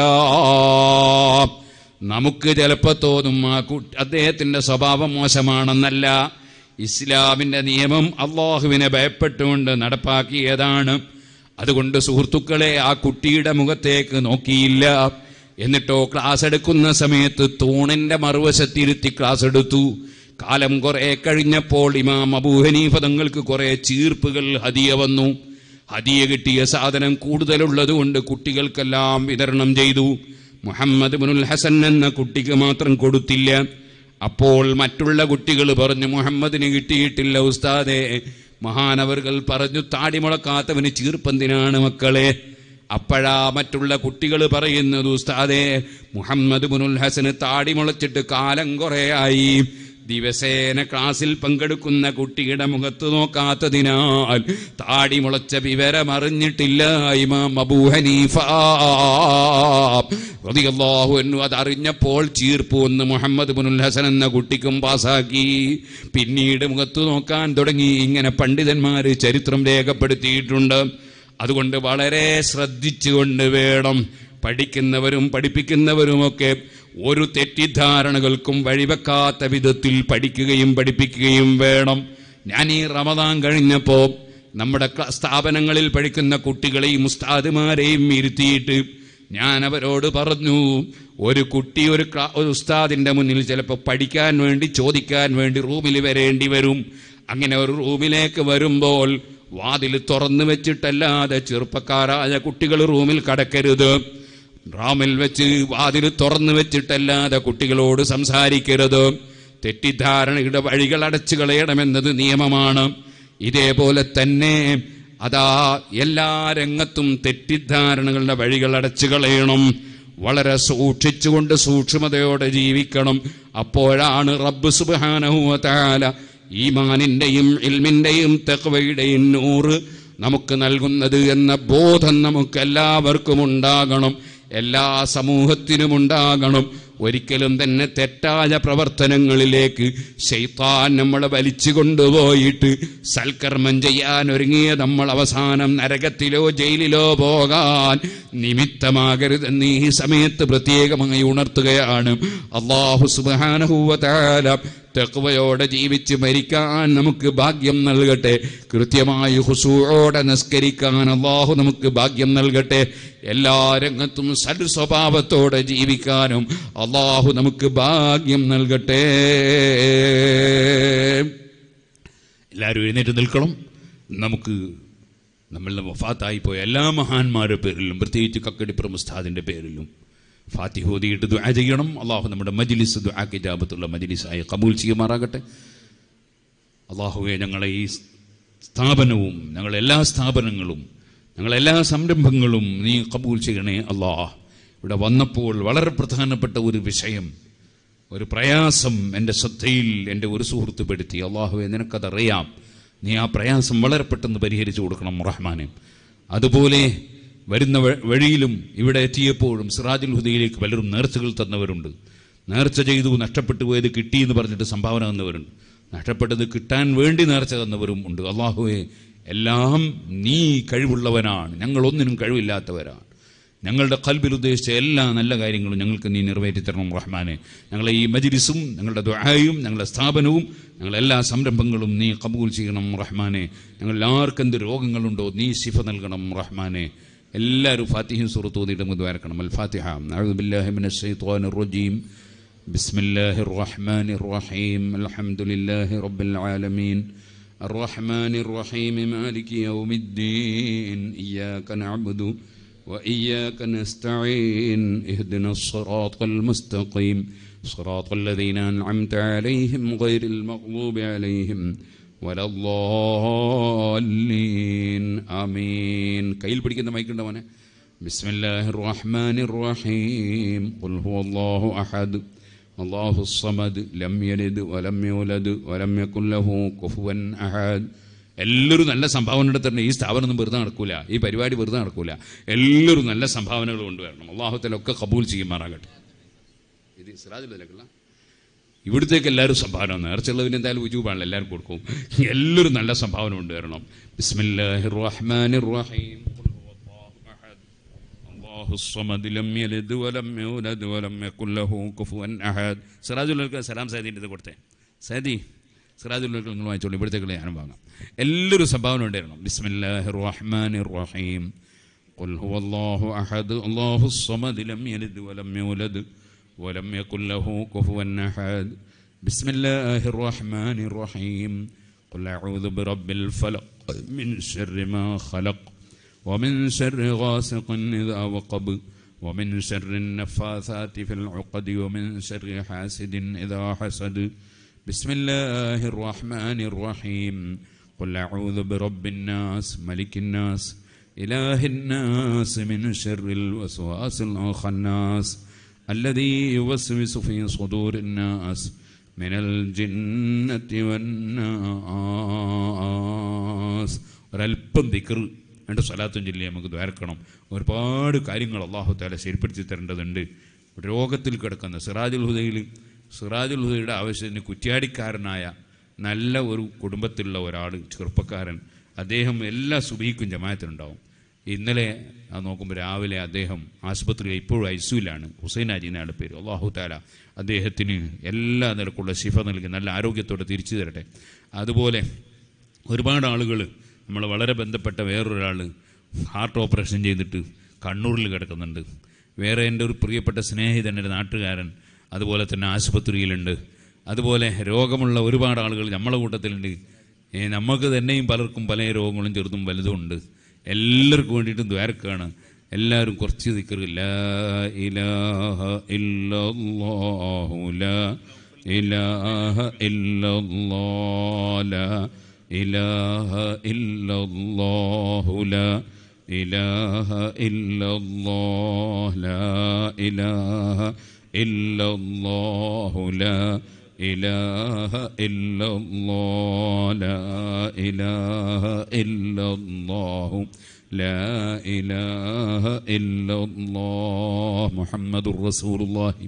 നമുക്ക് ചിലപ്പോ തോന്നും ആ കുട്ടി അദ്ദേഹത്തിന്റെ സ്വഭാവം മോശമാണെന്നല്ല ഇസ്ലാമിന്റെ നിയമം അള്ളാഹുവിനെ ഭയപ്പെട്ടുകൊണ്ട് നടപ്പാക്കിയതാണ് അതുകൊണ്ട് സുഹൃത്തുക്കളെ ആ കുട്ടിയുടെ മുഖത്തേക്ക് നോക്കിയില്ല എന്നിട്ടോ ക്ലാസ് എടുക്കുന്ന സമയത്ത് തൂണിന്റെ മറുവശത്തിരുത്തി ക്ലാസ് എടുത്തു കാലം കുറെ കഴിഞ്ഞപ്പോൾ ഇമാം അബൂഹനീഫ തങ്ങൾക്ക് കുറെ ചീർപ്പുകൾ ഹദിയ വന്നു ഹദിയ കിട്ടിയ സാധനം കൂടുതലുള്ളത് കൊണ്ട് കുട്ടികൾക്കെല്ലാം വിതരണം ചെയ്തു മുഹമ്മദ് ബിനുൽ ഹസൻ എന്ന കുട്ടിക്ക് മാത്രം കൊടുത്തില്ല അപ്പോൾ മറ്റുള്ള കുട്ടികൾ പറഞ്ഞു മുഹമ്മദിന് കിട്ടിയിട്ടില്ല ഉസ്താദെ മഹാനവറുകൾ പറഞ്ഞു താടി മുളക്കാത്തവന് ചീർപ്പെന്തിനാണ് മക്കളെ അപ്പോഴാ മറ്റുള്ള കുട്ടികൾ പറയുന്നത് ഉസ്താദെ മുഹമ്മദ് ബിനുൽ ഹസന് താടി മുളച്ചിട്ട് കാലം കുറേയായി ദിവസേന ക്ലാസ്സിൽ പങ്കെടുക്കുന്ന കുട്ടിയുടെ മുഖത്ത് നോക്കാത്തതിനാൽ താടി മുളച്ച വിവരം അറിഞ്ഞിട്ടില്ല ഇമാം അബൂ ഹനീഫ റളിയല്ലാഹു അൻഹു അത് അറിഞ്ഞപ്പോൾ ചീർപ്പ് ഒന്ന് മുഹമ്മദ് ബിനുൽ ഹസൻ എന്ന കുട്ടിക്കും പാസാക്കി പിന്നീട് മുഖത്ത് നോക്കാൻ തുടങ്ങി ഇങ്ങനെ പണ്ഡിതന്മാര് ചരിത്രം രേഖപ്പെടുത്തിയിട്ടുണ്ട് അതുകൊണ്ട് വളരെ ശ്രദ്ധിച്ചുകൊണ്ട് വേണം പഠിക്കുന്നവരും പഠിപ്പിക്കുന്നവരുമൊക്കെ ഒരു തെറ്റിദ്ധാരണകൾക്കും വഴിവെക്കാത്ത വിധത്തിൽ പഠിക്കുകയും പഠിപ്പിക്കുകയും വേണം ഞാൻ ഈ റമദാൻ കഴിഞ്ഞപ്പോ നമ്മുടെ ക്ലാ- സ്ഥാപനങ്ങളിൽ പഠിക്കുന്ന കുട്ടികളെയും ഉസ്താദുമാരെയും ഇരുത്തിയിട്ട് ഞാൻ അവരോട് പറഞ്ഞു ഒരു കുട്ടി ഒരു ക്ലാ- ഒരു ഉസ്താദിന്റെ മുന്നിൽ ചിലപ്പോൾ പഠിക്കാൻ വേണ്ടി ചോദിക്കാൻ വേണ്ടി റൂമിൽ വരേണ്ടി വരും അങ്ങനെ ഒരു റൂമിലേക്ക് വരുമ്പോൾ വാതിൽ തുറന്നു വെച്ചിട്ടല്ലാതെ ചെറുപ്പക്കാരായ കുട്ടികൾ റൂമിൽ കടക്കരുത് റാമിൽ വെച്ച് വാതിൽ തുറന്നു വെച്ചിട്ടല്ലാതെ കുട്ടികളോട് സംസാരിക്കരുത് തെറ്റിദ്ധാരണയുടെ വഴികൾ അടച്ചു കളയണമെന്നത് നിയമമാണ് ഇതേപോലെ തന്നെ അതാ എല്ലാ രംഗത്തും തെറ്റിദ്ധാരണകളുടെ വഴികൾ അടച്ചു കളയണം വളരെ സൂക്ഷിച്ചുകൊണ്ട് സൂക്ഷ്മതയോടെ ജീവിക്കണം അപ്പോഴാണ് റബ്ബ് സുബാനഹുല ഈമാനിന്റെയും ഇൽമിന്റെയും തെക്വയുടെയും നൂറ് നമുക്ക് നൽകുന്നത് എന്ന ബോധം നമുക്ക് എല്ലാവർക്കും ഉണ്ടാകണം എല്ലാ സമൂഹത്തിനും ഉണ്ടാകണം ഒരിക്കലും തന്നെ തെറ്റായ പ്രവർത്തനങ്ങളിലേക്ക് ശൈത്താൻ നമ്മളെ വലിച്ചു കൊണ്ടുപോയിട്ട് സൽക്കർമ്മം ചെയ്യാൻ ഒരുങ്ങിയ നമ്മൾ അവസാനം നരകത്തിലോ ജയിലിലോ പോകാൻ നിമിത്തമാകരുതെന്ന് ഈ സമയത്ത് പ്രത്യേകമായി ഉണർത്തുകയാണ് അള്ളാഹു സുബാനഹൂവതാല തെക്കുവയോടെ ജീവിച്ച് മരിക്കാൻ നമുക്ക് ഭാഗ്യം നൽകട്ടെ കൃത്യമായി ഹുസൂയോടെ നിസ്കരിക്കാൻ അള്ളാഹു നമുക്ക് ഭാഗ്യം നൽകട്ടെ എല്ലാ രംഗത്തും സൽ സ്വഭാവത്തോടെ ജീവിക്കാനും അള്ളാഹു നമുക്ക് ഭാഗ്യം നൽകട്ടെ എല്ലാവരും എഴുന്നേറ്റ് നിൽക്കണം നമുക്ക് നമ്മളുടെ വഫാത്തായി പോയ എല്ലാ മഹാന്മാരുടെ പേരിലും പ്രത്യേകിച്ച് കക്കടിപ്പുറം ഉസ്താദിൻ്റെ പേരിലും ഫാത്തിഹ ഓതിയിട്ട് ദുആ ചെയ്യണം അള്ളാഹു നമ്മുടെ മജ്ലിസ് ദുആക്ക് ജാബത്തുള്ള മജ്ലിസായി കബൂൽ ചെയ്യുമാറാകട്ടെ അള്ളാഹുവെ ഞങ്ങളെ ഈ സ്ഥാപനവും ഞങ്ങളെ എല്ലാ സ്ഥാപനങ്ങളും ഞങ്ങളെല്ലാ സംരംഭങ്ങളും നീ കബൂൽ ചെയ്യണേ അള്ളാഹ് ഇവിടെ വന്നപ്പോൾ വളരെ പ്രധാനപ്പെട്ട ഒരു വിഷയം ഒരു പ്രയാസം എൻ്റെ ശ്രദ്ധയിൽ എൻ്റെ ഒരു സുഹൃത്ത് പെടുത്തി അള്ളാഹുവെ നിനക്കതറിയാം നീ ആ പ്രയാസം വളരെ പെട്ടെന്ന് പരിഹരിച്ചു കൊടുക്കണം റഹ്മാനെ അതുപോലെ വരുന്ന വ- വഴിയിലും ഇവിടെ എത്തിയപ്പോഴും സിറാജുൽ ഹുദയിലേക്ക് പലരും നേർച്ചകൾ തന്നവരുണ്ട് നേർച്ച ചെയ്തു നഷ്ടപ്പെട്ടു പോയത് കിട്ടി എന്ന് പറഞ്ഞിട്ട് സംഭാവന തന്നവരുണ്ട് നഷ്ടപ്പെട്ടത് കിട്ടാൻ വേണ്ടി നേർച്ച തന്നവരും ഉണ്ട് അള്ളാഹുവെ എല്ലാം നീ കഴിവുള്ളവനാണ് ഞങ്ങളൊന്നിനും കഴിവില്ലാത്തവരാണ് ഞങ്ങളുടെ കൽബിൽ ഉദ്ദേശിച്ച എല്ലാ നല്ല കാര്യങ്ങളും ഞങ്ങൾക്ക് നീ നിറവേറ്റി തരണം റഹ്മാനെ ഞങ്ങളെ ഈ മജിലിസും ഞങ്ങളുടെ ദുആയും ഞങ്ങളുടെ സ്ഥാപനവും ഞങ്ങളുടെ എല്ലാ സംരംഭങ്ങളും നീ കബൂൽ ചെയ്യണം റഹ്മാനെ ഞങ്ങൾ ആർക്കെന്ത് രോഗങ്ങളുണ്ടോ നീ ശിഫ നൽകണം റഹ്മാനെ എല്ലാവരും ഫാത്തിഹയും സുഹൃത്തു ഓതിയിട്ട് നമുക്ക് ദ്വാരക്കണം അൽ ഫാത്തിഹ അഊദു ബില്ലാഹി മിനശ് ശൈത്വാനിർ റജീം بسم الله الرحمن الرحيم الحمد لله رب العالمين الرحمن الرحيم مالك يوم الدين إياك نعبد وإياك نستعين اهدنا الصراط المستقيم صراط الذين أنعمت عليهم غير المغضوب عليهم ولا الضالين آمين കയ്യിൽ പിടിക്കുന്ന മൈക്കുണ്ടോ മോനെ بسم الله الرحمن الرحيم قل هو الله أحد الله الصمد لم يلد ولم يولد ولم يكن له كفوا أحد എല്ലാവരും നല്ല സംഭാവന എടുത്തിട്ടുണ്ട് ഈ സ്ഥാപനം ഒന്നും വെറുതെ നടക്കൂല ഈ പരിപാടി വെറുതെ നടക്കൂല എല്ലാവരും നല്ല സംഭാവനകൾ കൊണ്ടുവരണം അള്ളാഹുത്തലൊക്കെ കബൂൽ ചെയ്യുമാറാകട്ടെ ഇത് സിറാജിലല്ല ഇവിടത്തേക്ക് എല്ലാവരും സംഭാവന നേർച്ചുള്ളതിന് എന്തായാലും ഉജൂബാണല്ലോ എല്ലാവരും കൊടുക്കും എല്ലാവരും നല്ല സംഭാവന കൊണ്ടുവരണം ബിസ്മില്ലാഹിർ റഹ്മാനിർ റഹീം ഖുൽ ഹുവല്ലാഹു അഹദ് അല്ലാഹു സ്വമദ് ലം യലിദ് വലം യൂലദ് വലം യകുൽ ലഹു കുഫുവൻ അഹദ് സിറാജുൽ സലാം സൈദിൻ്റെ ഇത് കൊടുത്തേ സൈദി സിറാജുൽ നിങ്ങൾ വാങ്ങിച്ചോളൂ ഇവിടത്തേക്കുള്ള ഞാനും വാങ്ങാം എല്ലാവരും സംഭാവന ഉണ്ടായിരുന്നു ബിസ്മില്ലാഹിർ റഹ്മാനിർ റഹീം قل هو الله أحد الله الصمد لم يلد ولم يولد ولم يكن له كفوا أحد بسم الله الرحمن الرحيم قل أعوذ برب الفلق من شر ما خلق ومن شر غاسق إذا وقب ومن شر النفاثات في العقد ومن شر حاسد إذا حسد بسم الله الرحمن الرحيم قل أعوذ برب الناس ملك الناس إله الناس من شر الوسواس الخناس الذي يوسوس في صدور الناس من الجنة والناس ഒരല്പം ദിക്കർ രണ്ട് സ്വലാത്തും ചൊല്ലി നമുക്ക് ദ്വാരക്കണം ഒരുപാട് കാര്യങ്ങൾ അള്ളാഹു താല ശരിപ്പെടുത്തി തരേണ്ടതുണ്ട് രോഗത്തിൽ കിടക്കുന്ന സിറാജുൽ ഹുദയിൽ സിറാജുൽ ഹുദയുടെ ആവശ്യത്തിന് കുറ്റ്യാടിക്കാരനായ നല്ല ഒരു കുടുംബത്തിലുള്ള ഒരാൾ ചെറുപ്പക്കാരൻ അദ്ദേഹം എല്ലാ സുബീക്കും ജമായത്തിനുണ്ടാവും ഇന്നലെ അത് നോക്കുമ്പോൾ രാവിലെ അദ്ദേഹം ആശുപത്രിയിൽ ഇപ്പോഴും ഐസുവിലാണ് ഹുസൈൻ അജീനാണ് പേര് അള്ളാഹു താല അദ്ദേഹത്തിന് എല്ലാ നിലക്കുള്ള ശിഫ നൽകി നല്ല ആരോഗ്യത്തോടെ തിരിച്ചു തരട്ടെ അതുപോലെ ഒരുപാട് ആളുകൾ നമ്മൾ വളരെ ബന്ധപ്പെട്ട വേറൊരാൾ ഹാർട്ട് ഓപ്പറേഷൻ ചെയ്തിട്ട് കണ്ണൂരിൽ കിടക്കുന്നുണ്ട് വേറെ എൻ്റെ ഒരു പ്രിയപ്പെട്ട സ്നേഹിതൻ എൻ്റെ നാട്ടുകാരൻ അതുപോലെ തന്നെ ആശുപത്രിയിലുണ്ട് അതുപോലെ രോഗമുള്ള ഒരുപാട് ആളുകൾ നമ്മളെ കൂട്ടത്തിലുണ്ട് ഏ, നമുക്ക് തന്നെയും പലർക്കും പല രോഗങ്ങളും ചെറുതും വലുതും ഉണ്ട് എല്ലാവർക്കും വേണ്ടിയിട്ടും ദ്വാരക്കാണ് എല്ലാവരും കുറച്ച് ദിക്കറില്ല ഇലാഹ ഇല്ലല്ലാഹു ലാ ഇലാഹ ഇല്ലല്ലാഹ് ലാ ഇലാഹ ഇല്ലല്ലാഹു ലാ ഇലാഹ ഇല്ലല്ലാഹ് ലാ ഇലാഹ ഇല്ലല്ലാഹു ലാ إله إلا الله لا إله إلا الله لا إله إلا الله محمد رسول الله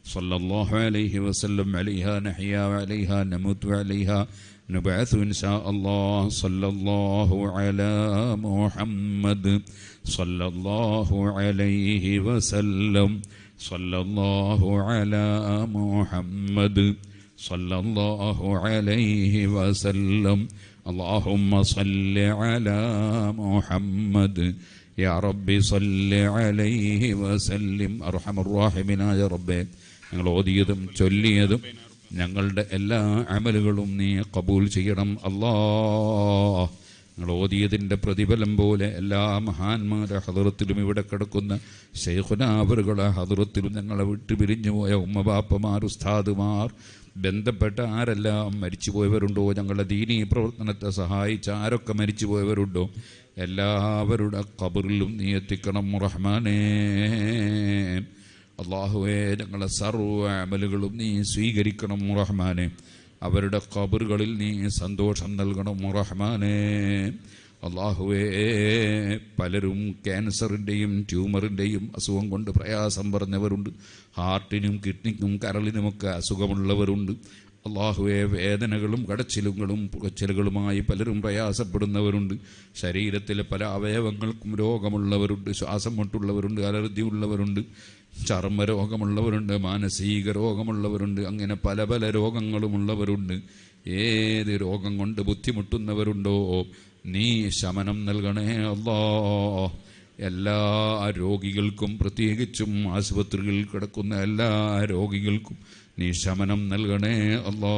صلى الله عليه وسلم عليها نحيا وعليها نموت وعليها نبعث إن شاء الله صلى الله على محمد صلى الله عليه وسلم صلى الله على محمد صلى الله عليه وسلم اللهم صل على محمد يا رب صل عليه وسلم أرحم الراحمين يا رب ഞങ്ങൾ ഓതിയതും ചൊല്ലിയതും ഞങ്ങളുടെ എല്ലാ അമലുകളും നീ കബൂൽ ചെയ്യണം അല്ലാ ഞങ്ങൾ ഓതിയതിൻ്റെ പ്രതിഫലം പോലെ എല്ലാ മഹാന്മാരുടെ ഹദറത്തിലും ഇവിടെ കിടക്കുന്ന ശൈഖുനാവറുകളെ ഹദറത്തിലും ഞങ്ങളെ വിട്ടു പിരിഞ്ഞു പോയ ഉമ്മബാപ്പമാർ ഉസ്താദുമാർ ബന്ധപ്പെട്ട ആരെല്ലാം മരിച്ചുപോയവരുണ്ടോ ഞങ്ങളുടെ ദീനീ പ്രവർത്തനത്തെ സഹായിച്ച ആരൊക്കെ മരിച്ചുപോയവരുണ്ടോ എല്ലാവരുടെ ഖബറിലും നീ എത്തിക്കണം റഹ്മാനേ അള്ളാഹുവേ ഞങ്ങളെ സർവ്വ അമലുകളും നീ സ്വീകരിക്കണം റഹ്മാനെ അവരുടെ ഖബറുകളിൽ നീ സന്തോഷം നൽകണം റഹ്മാനേ അള്ളാഹുവേ പലരും ക്യാൻസറിൻ്റെയും ട്യൂമറിൻ്റെയും അസുഖം കൊണ്ട് പ്രയാസം പറഞ്ഞവരുണ്ട് ഹാർട്ടിനും കിഡ്നിക്കും കരളിനുമൊക്കെ അസുഖമുള്ളവരുണ്ട് അള്ളാഹുവെ വേദനകളും കടച്ചിലുകളും പുകച്ചിലുകളുമായി പലരും പ്രയാസപ്പെടുന്നവരുണ്ട് ശരീരത്തിലെ പല അവയവങ്ങൾക്കും രോഗമുള്ളവരുണ്ട് ശ്വാസം മുട്ടുള്ളവരുണ്ട് അലർജി ഉള്ളവരുണ്ട് ചർമ്മ രോഗമുള്ളവരുണ്ട് മാനസിക രോഗമുള്ളവരുണ്ട് അങ്ങനെ പല പല രോഗങ്ങളുമുള്ളവരുണ്ട് ഏത് രോഗം കൊണ്ട് ബുദ്ധിമുട്ടുന്നവരുണ്ടോ നീ ശമനം നൽകണേ അല്ലാ എല്ലാ രോഗികൾക്കും പ്രത്യേകിച്ചും ആശുപത്രികളിൽ കിടക്കുന്ന എല്ലാ രോഗികൾക്കും നീ ശമനം നൽകണേ അല്ലാ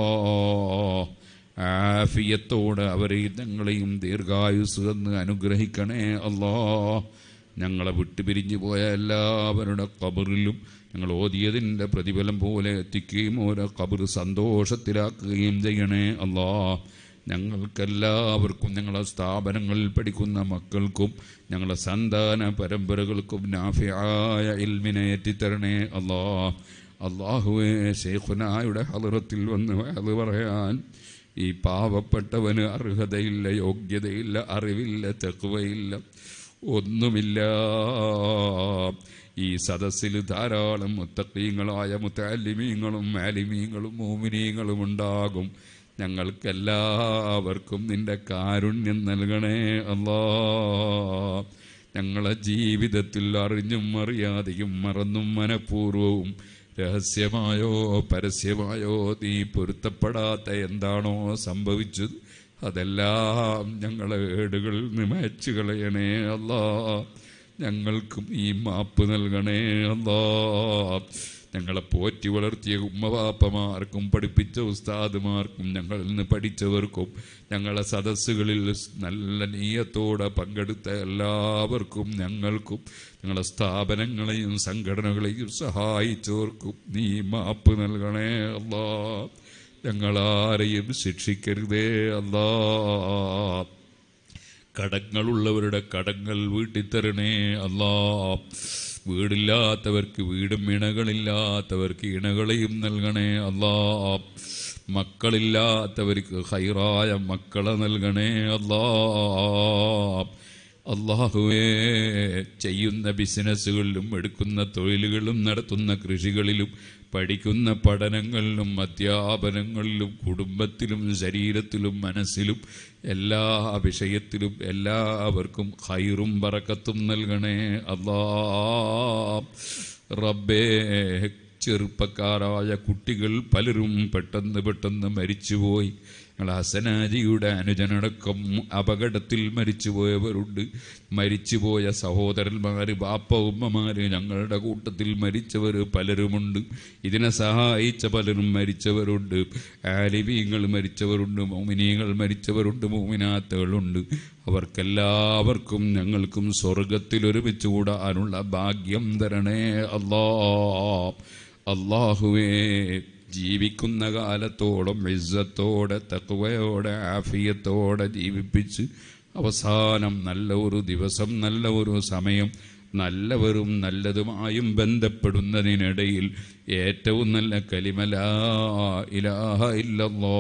ആഫിയത്തോടെ അവരെയും ഞങ്ങളെയും ദീർഘായുസ് എന്ന് അനുഗ്രഹിക്കണേ അല്ലാ ഞങ്ങളെ വിട്ടുപിരിഞ്ഞു പോയ എല്ലാവരുടെ കബറിലും ഞങ്ങൾ ഓതിയതിൻ്റെ പ്രതിഫലം പോലെ എത്തിക്കുകയും ഓരോ കബർ സന്തോഷത്തിലാക്കുകയും ചെയ്യണേ അല്ലാ ഞങ്ങൾക്കെല്ലാവർക്കും ഞങ്ങളെ സ്ഥാപനങ്ങളിൽ പഠിക്കുന്ന മക്കൾക്കും ഞങ്ങളെ സന്താന പരമ്പരകൾക്കും നാഫിയായ ഇൽമിനെ എത്തിത്തരണേ അല്ലാ അള്ളാഹുവെ ഷെയ്ഖുനായുടെ ഹലറത്തിൽ വന്ന് അത് പറയാൻ ഈ പാവപ്പെട്ടവന് അർഹതയില്ല യോഗ്യതയില്ല അറിവില്ല തെക്കുവയില്ല ഒന്നുമില്ല ഈ സദസ്സിൽ ധാരാളം മുത്തക്കീങ്ങളായ മുത്താലിമീങ്ങളും മാലിമീങ്ങളും മോമിനീങ്ങളും ഉണ്ടാകും ഞങ്ങൾക്കെല്ലാവർക്കും നിന്റെ കാരുണ്യം നൽകണേ അല്ലാ ഞങ്ങളെ ജീവിതത്തിൽ അറിഞ്ഞും അറിയാതെയും മറന്നും മനഃപൂർവവും രഹസ്യമായോ പരസ്യമായോ നീ പൊരുത്തപ്പെടാത്ത എന്താണോ സംഭവിച്ചത് അതെല്ലാം ഞങ്ങളെ ഏടുകളിൽ നിന്ന് മാച്ചു കളയണേ അല്ലാ ഞങ്ങൾക്കും ഈ മാപ്പ് നൽകണേ അല്ലാ ഞങ്ങളെ പോറ്റി വളർത്തിയ ഉമ്മവാപ്പമാർക്കും പഠിപ്പിച്ച ഉസ്താദുമാർക്കും ഞങ്ങളിൽ നിന്ന് പഠിച്ചവർക്കും ഞങ്ങളെ സദസ്സുകളിൽ നല്ല നീയത്തോടെ പങ്കെടുത്ത എല്ലാവർക്കും ഞങ്ങൾക്കും ഞങ്ങളെ സ്ഥാപനങ്ങളെയും സംഘടനകളെയും സഹായിച്ചവർക്കും നീ മാപ്പ് നൽകണേ അല്ലാ ഞങ്ങളാരെയും ശിക്ഷിക്കരുതേ അല്ലാ കടങ്ങളുള്ളവരുടെ കടങ്ങൾ വീട്ടിത്തരണേ അല്ലാ വീടില്ലാത്തവർക്ക് വീടും ഇണകളില്ലാത്തവർക്ക് ഇണകളെയും നൽകണേ അല്ലാ മക്കളില്ലാത്തവർക്ക് ഹൈറായ മക്കളെ നൽകണേ അല്ലാ അള്ളാഹുവേ ചെയ്യുന്ന ബിസിനസ്സുകളിലും എടുക്കുന്ന തൊഴിലുകളും നടത്തുന്ന കൃഷികളിലും പഠിക്കുന്ന പഠനങ്ങളിലും അധ്യാപനങ്ങളിലും കുടുംബത്തിലും ശരീരത്തിലും മനസ്സിലും എല്ലാ വിഷയത്തിലും എല്ലാവർക്കും ഹൈറും പറക്കത്തും നൽകണേ അല്ലാ റബ്ബേ ചെറുപ്പക്കാരായ കുട്ടികൾ പലരും പെട്ടെന്ന് പെട്ടെന്ന് മരിച്ചുപോയി ഞങ്ങൾ ഹസനാജിയുടെ അനുജനടക്കം അപകടത്തിൽ മരിച്ചുപോയവരുണ്ട് മരിച്ചുപോയ സഹോദരന്മാർ ബാപ്പ ഉമ്മമാര് ഞങ്ങളുടെ കൂട്ടത്തിൽ മരിച്ചവർ പലരുമുണ്ട് ഇതിനെ സഹായിച്ച പലരും മരിച്ചവരുണ്ട് ആലിവീങ്ങൾ മരിച്ചവരുണ്ട് മോമിനീങ്ങൾ മരിച്ചവരുണ്ട് മോമിനാത്തുകളുണ്ട് അവർക്കെല്ലാവർക്കും ഞങ്ങൾക്കും സ്വർഗത്തിൽ ഒരുമിച്ച് കൂടാനുള്ള ഭാഗ്യം തരണേ അല്ലാ അള്ളാഹുവേ ജീവിക്കുന്ന കാലത്തോളം ഇസ്സത്തോടെ തക്കുവയോടെ ആഫിയത്തോടെ ജീവിപ്പിച്ച് അവസാനം നല്ല ഒരു ദിവസം നല്ല ഒരു സമയം നല്ലവരും നല്ലതുമായും ബന്ധപ്പെടുന്നതിനിടയിൽ ഏറ്റവും നല്ല കലിമലാ ഇലാഹ ഇല്ലല്ലോ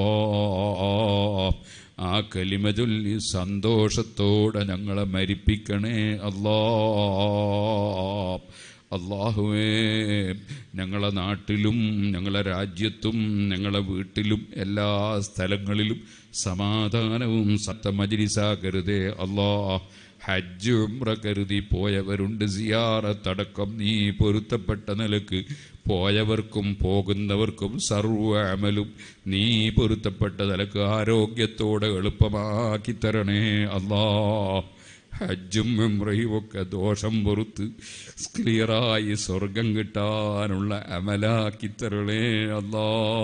ആ കലിമ ചൊല്ലി സന്തോഷത്തോടെ ഞങ്ങളെ മരിപ്പിക്കണേ അല്ലാ അള്ളാഹുവേ ഞങ്ങളെ നാട്ടിലും ഞങ്ങളെ രാജ്യത്തും ഞങ്ങളെ വീട്ടിലും എല്ലാ സ്ഥലങ്ങളിലും സമാധാനവും സത്തമജിരിസാക്കരുതേ അല്ലാ ഹജ്ജ് ഉംറ കരുതി പോയവരുണ്ട് സിയാറത്തടക്കം നീ പൊരുത്തപ്പെട്ട നിലക്ക് പോയവർക്കും പോകുന്നവർക്കും സർവ്വ അമലും നീ പൊരുത്തപ്പെട്ട നിലക്ക് ആരോഗ്യത്തോടെ എളുപ്പമാക്കി തരണേ അല്ലാ ഹജ്ജും ഉംറയും ഒക്കെ ദോഷം പൊറുത്ത് ക്ലിയറായി സ്വർഗം കിട്ടാനുള്ള അമലാക്കി തരണേ അല്ലാ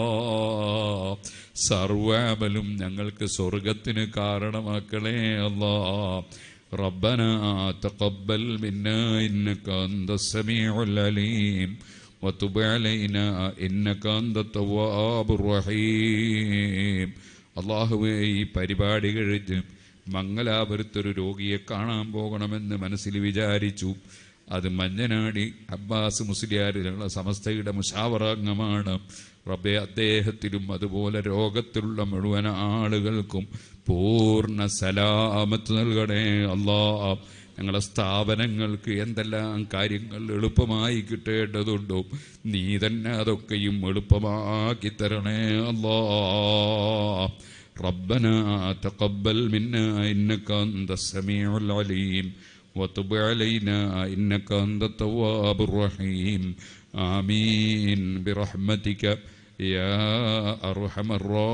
സർവാമലും ഞങ്ങൾക്ക് സ്വർഗത്തിന് കാരണമാക്കണേ അല്ലാ ربنا تقبل منا إنك أنت السميع العليم وتب علينا إنك أنت التواب الرحيم അള്ളാഹുവേ ഈ പരിപാടി കഴിഞ്ഞ് മംഗലാപുരത്തൊരു രോഗിയെ കാണാൻ പോകണമെന്ന് മനസ്സിൽ വിചാരിച്ചു അത് മഞ്ഞനാടി അബ്ബാസ് മുസ്ലിയാർ ഞങ്ങളെ സമസ്തയുടെ മുഷാവറാംഗമാണ് റബ്ബെ അദ്ദേഹത്തിലും അതുപോലെ രോഗത്തിലുള്ള മുഴുവൻ ആളുകൾക്കും പൂർണ്ണ സലാമത്ത് നൽകണേ അല്ലാ ഞങ്ങളെ സ്ഥാപനങ്ങൾക്ക് എന്തെല്ലാം കാര്യങ്ങൾ എളുപ്പമായി കിട്ടേണ്ടതുണ്ടോ നീ തന്നെ അതൊക്കെയും എളുപ്പമാക്കി തരണേ അല്ലാ ربنا تقبل منا إنك أنت السميع العليم وتب علينا إنك أنت التواب الرحيم آمين برحمتك يا أرحم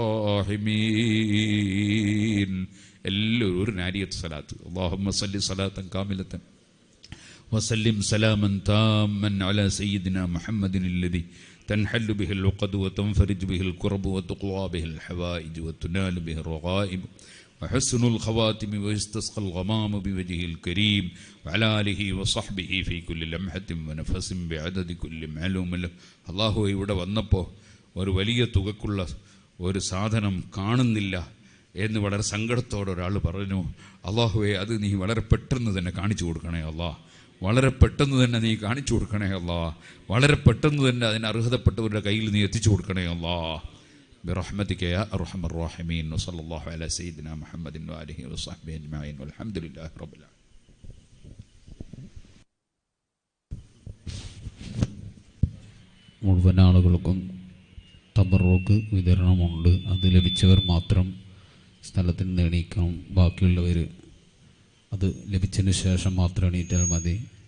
الراحمين എല്ലാവരും നാരിയത്ത് സലാത്ത് اللهم صل صلاة كاملة وسلم سلاما تاما على سيدنا محمد الذي تنحل به العقد وتنفرج به الكرب وتقضى به الحوائج وتنال به الرغائب وحسن الخواتم ويستسقى الغمام بوجهه الكريم وعلى آله وصحبه في كل لمحة ونفس بعدد كل معلوم له الله ഇവിടെ വന്നപ്പോൾ ഒരു വലിയ തുകക്കുള്ള ഒരു സാധനം കാണുന്നില്ല എന്ന് വളരെ സങ്കടത്തോടെ ഒരാൾ പറഞ്ഞു അള്ളാഹുവെ അത് നീ വളരെ പെട്ടെന്ന് തന്നെ കാണിച്ചു കൊടുക്കണേ അള്ളാഹ് വളരെ പെട്ടെന്ന് തന്നെ നീ കാണിച്ചു കൊടുക്കണേ അല്ലാ വളരെ പെട്ടെന്ന് തന്നെ അതിന് അർഹതപ്പെട്ടവരുടെ കയ്യിൽ നീ എത്തിച്ചു കൊടുക്കണേ അല്ലാ برحمتك يا أرحم الراحمين وصلى الله على سيدنا محمد وآله وصحبه أجمعين والحمد لله رب العالمين മുഴുവൻ ആളുകൾക്കും തബറോക്ക് വിതരണമുണ്ട് അത് ലഭിച്ചവർ മാത്രം സ്ഥലത്തിന് എണീക്കണം ബാക്കിയുള്ളവർ അത് ലഭിച്ചതിന് ശേഷം മാത്രം എണീറ്റാൽ മതി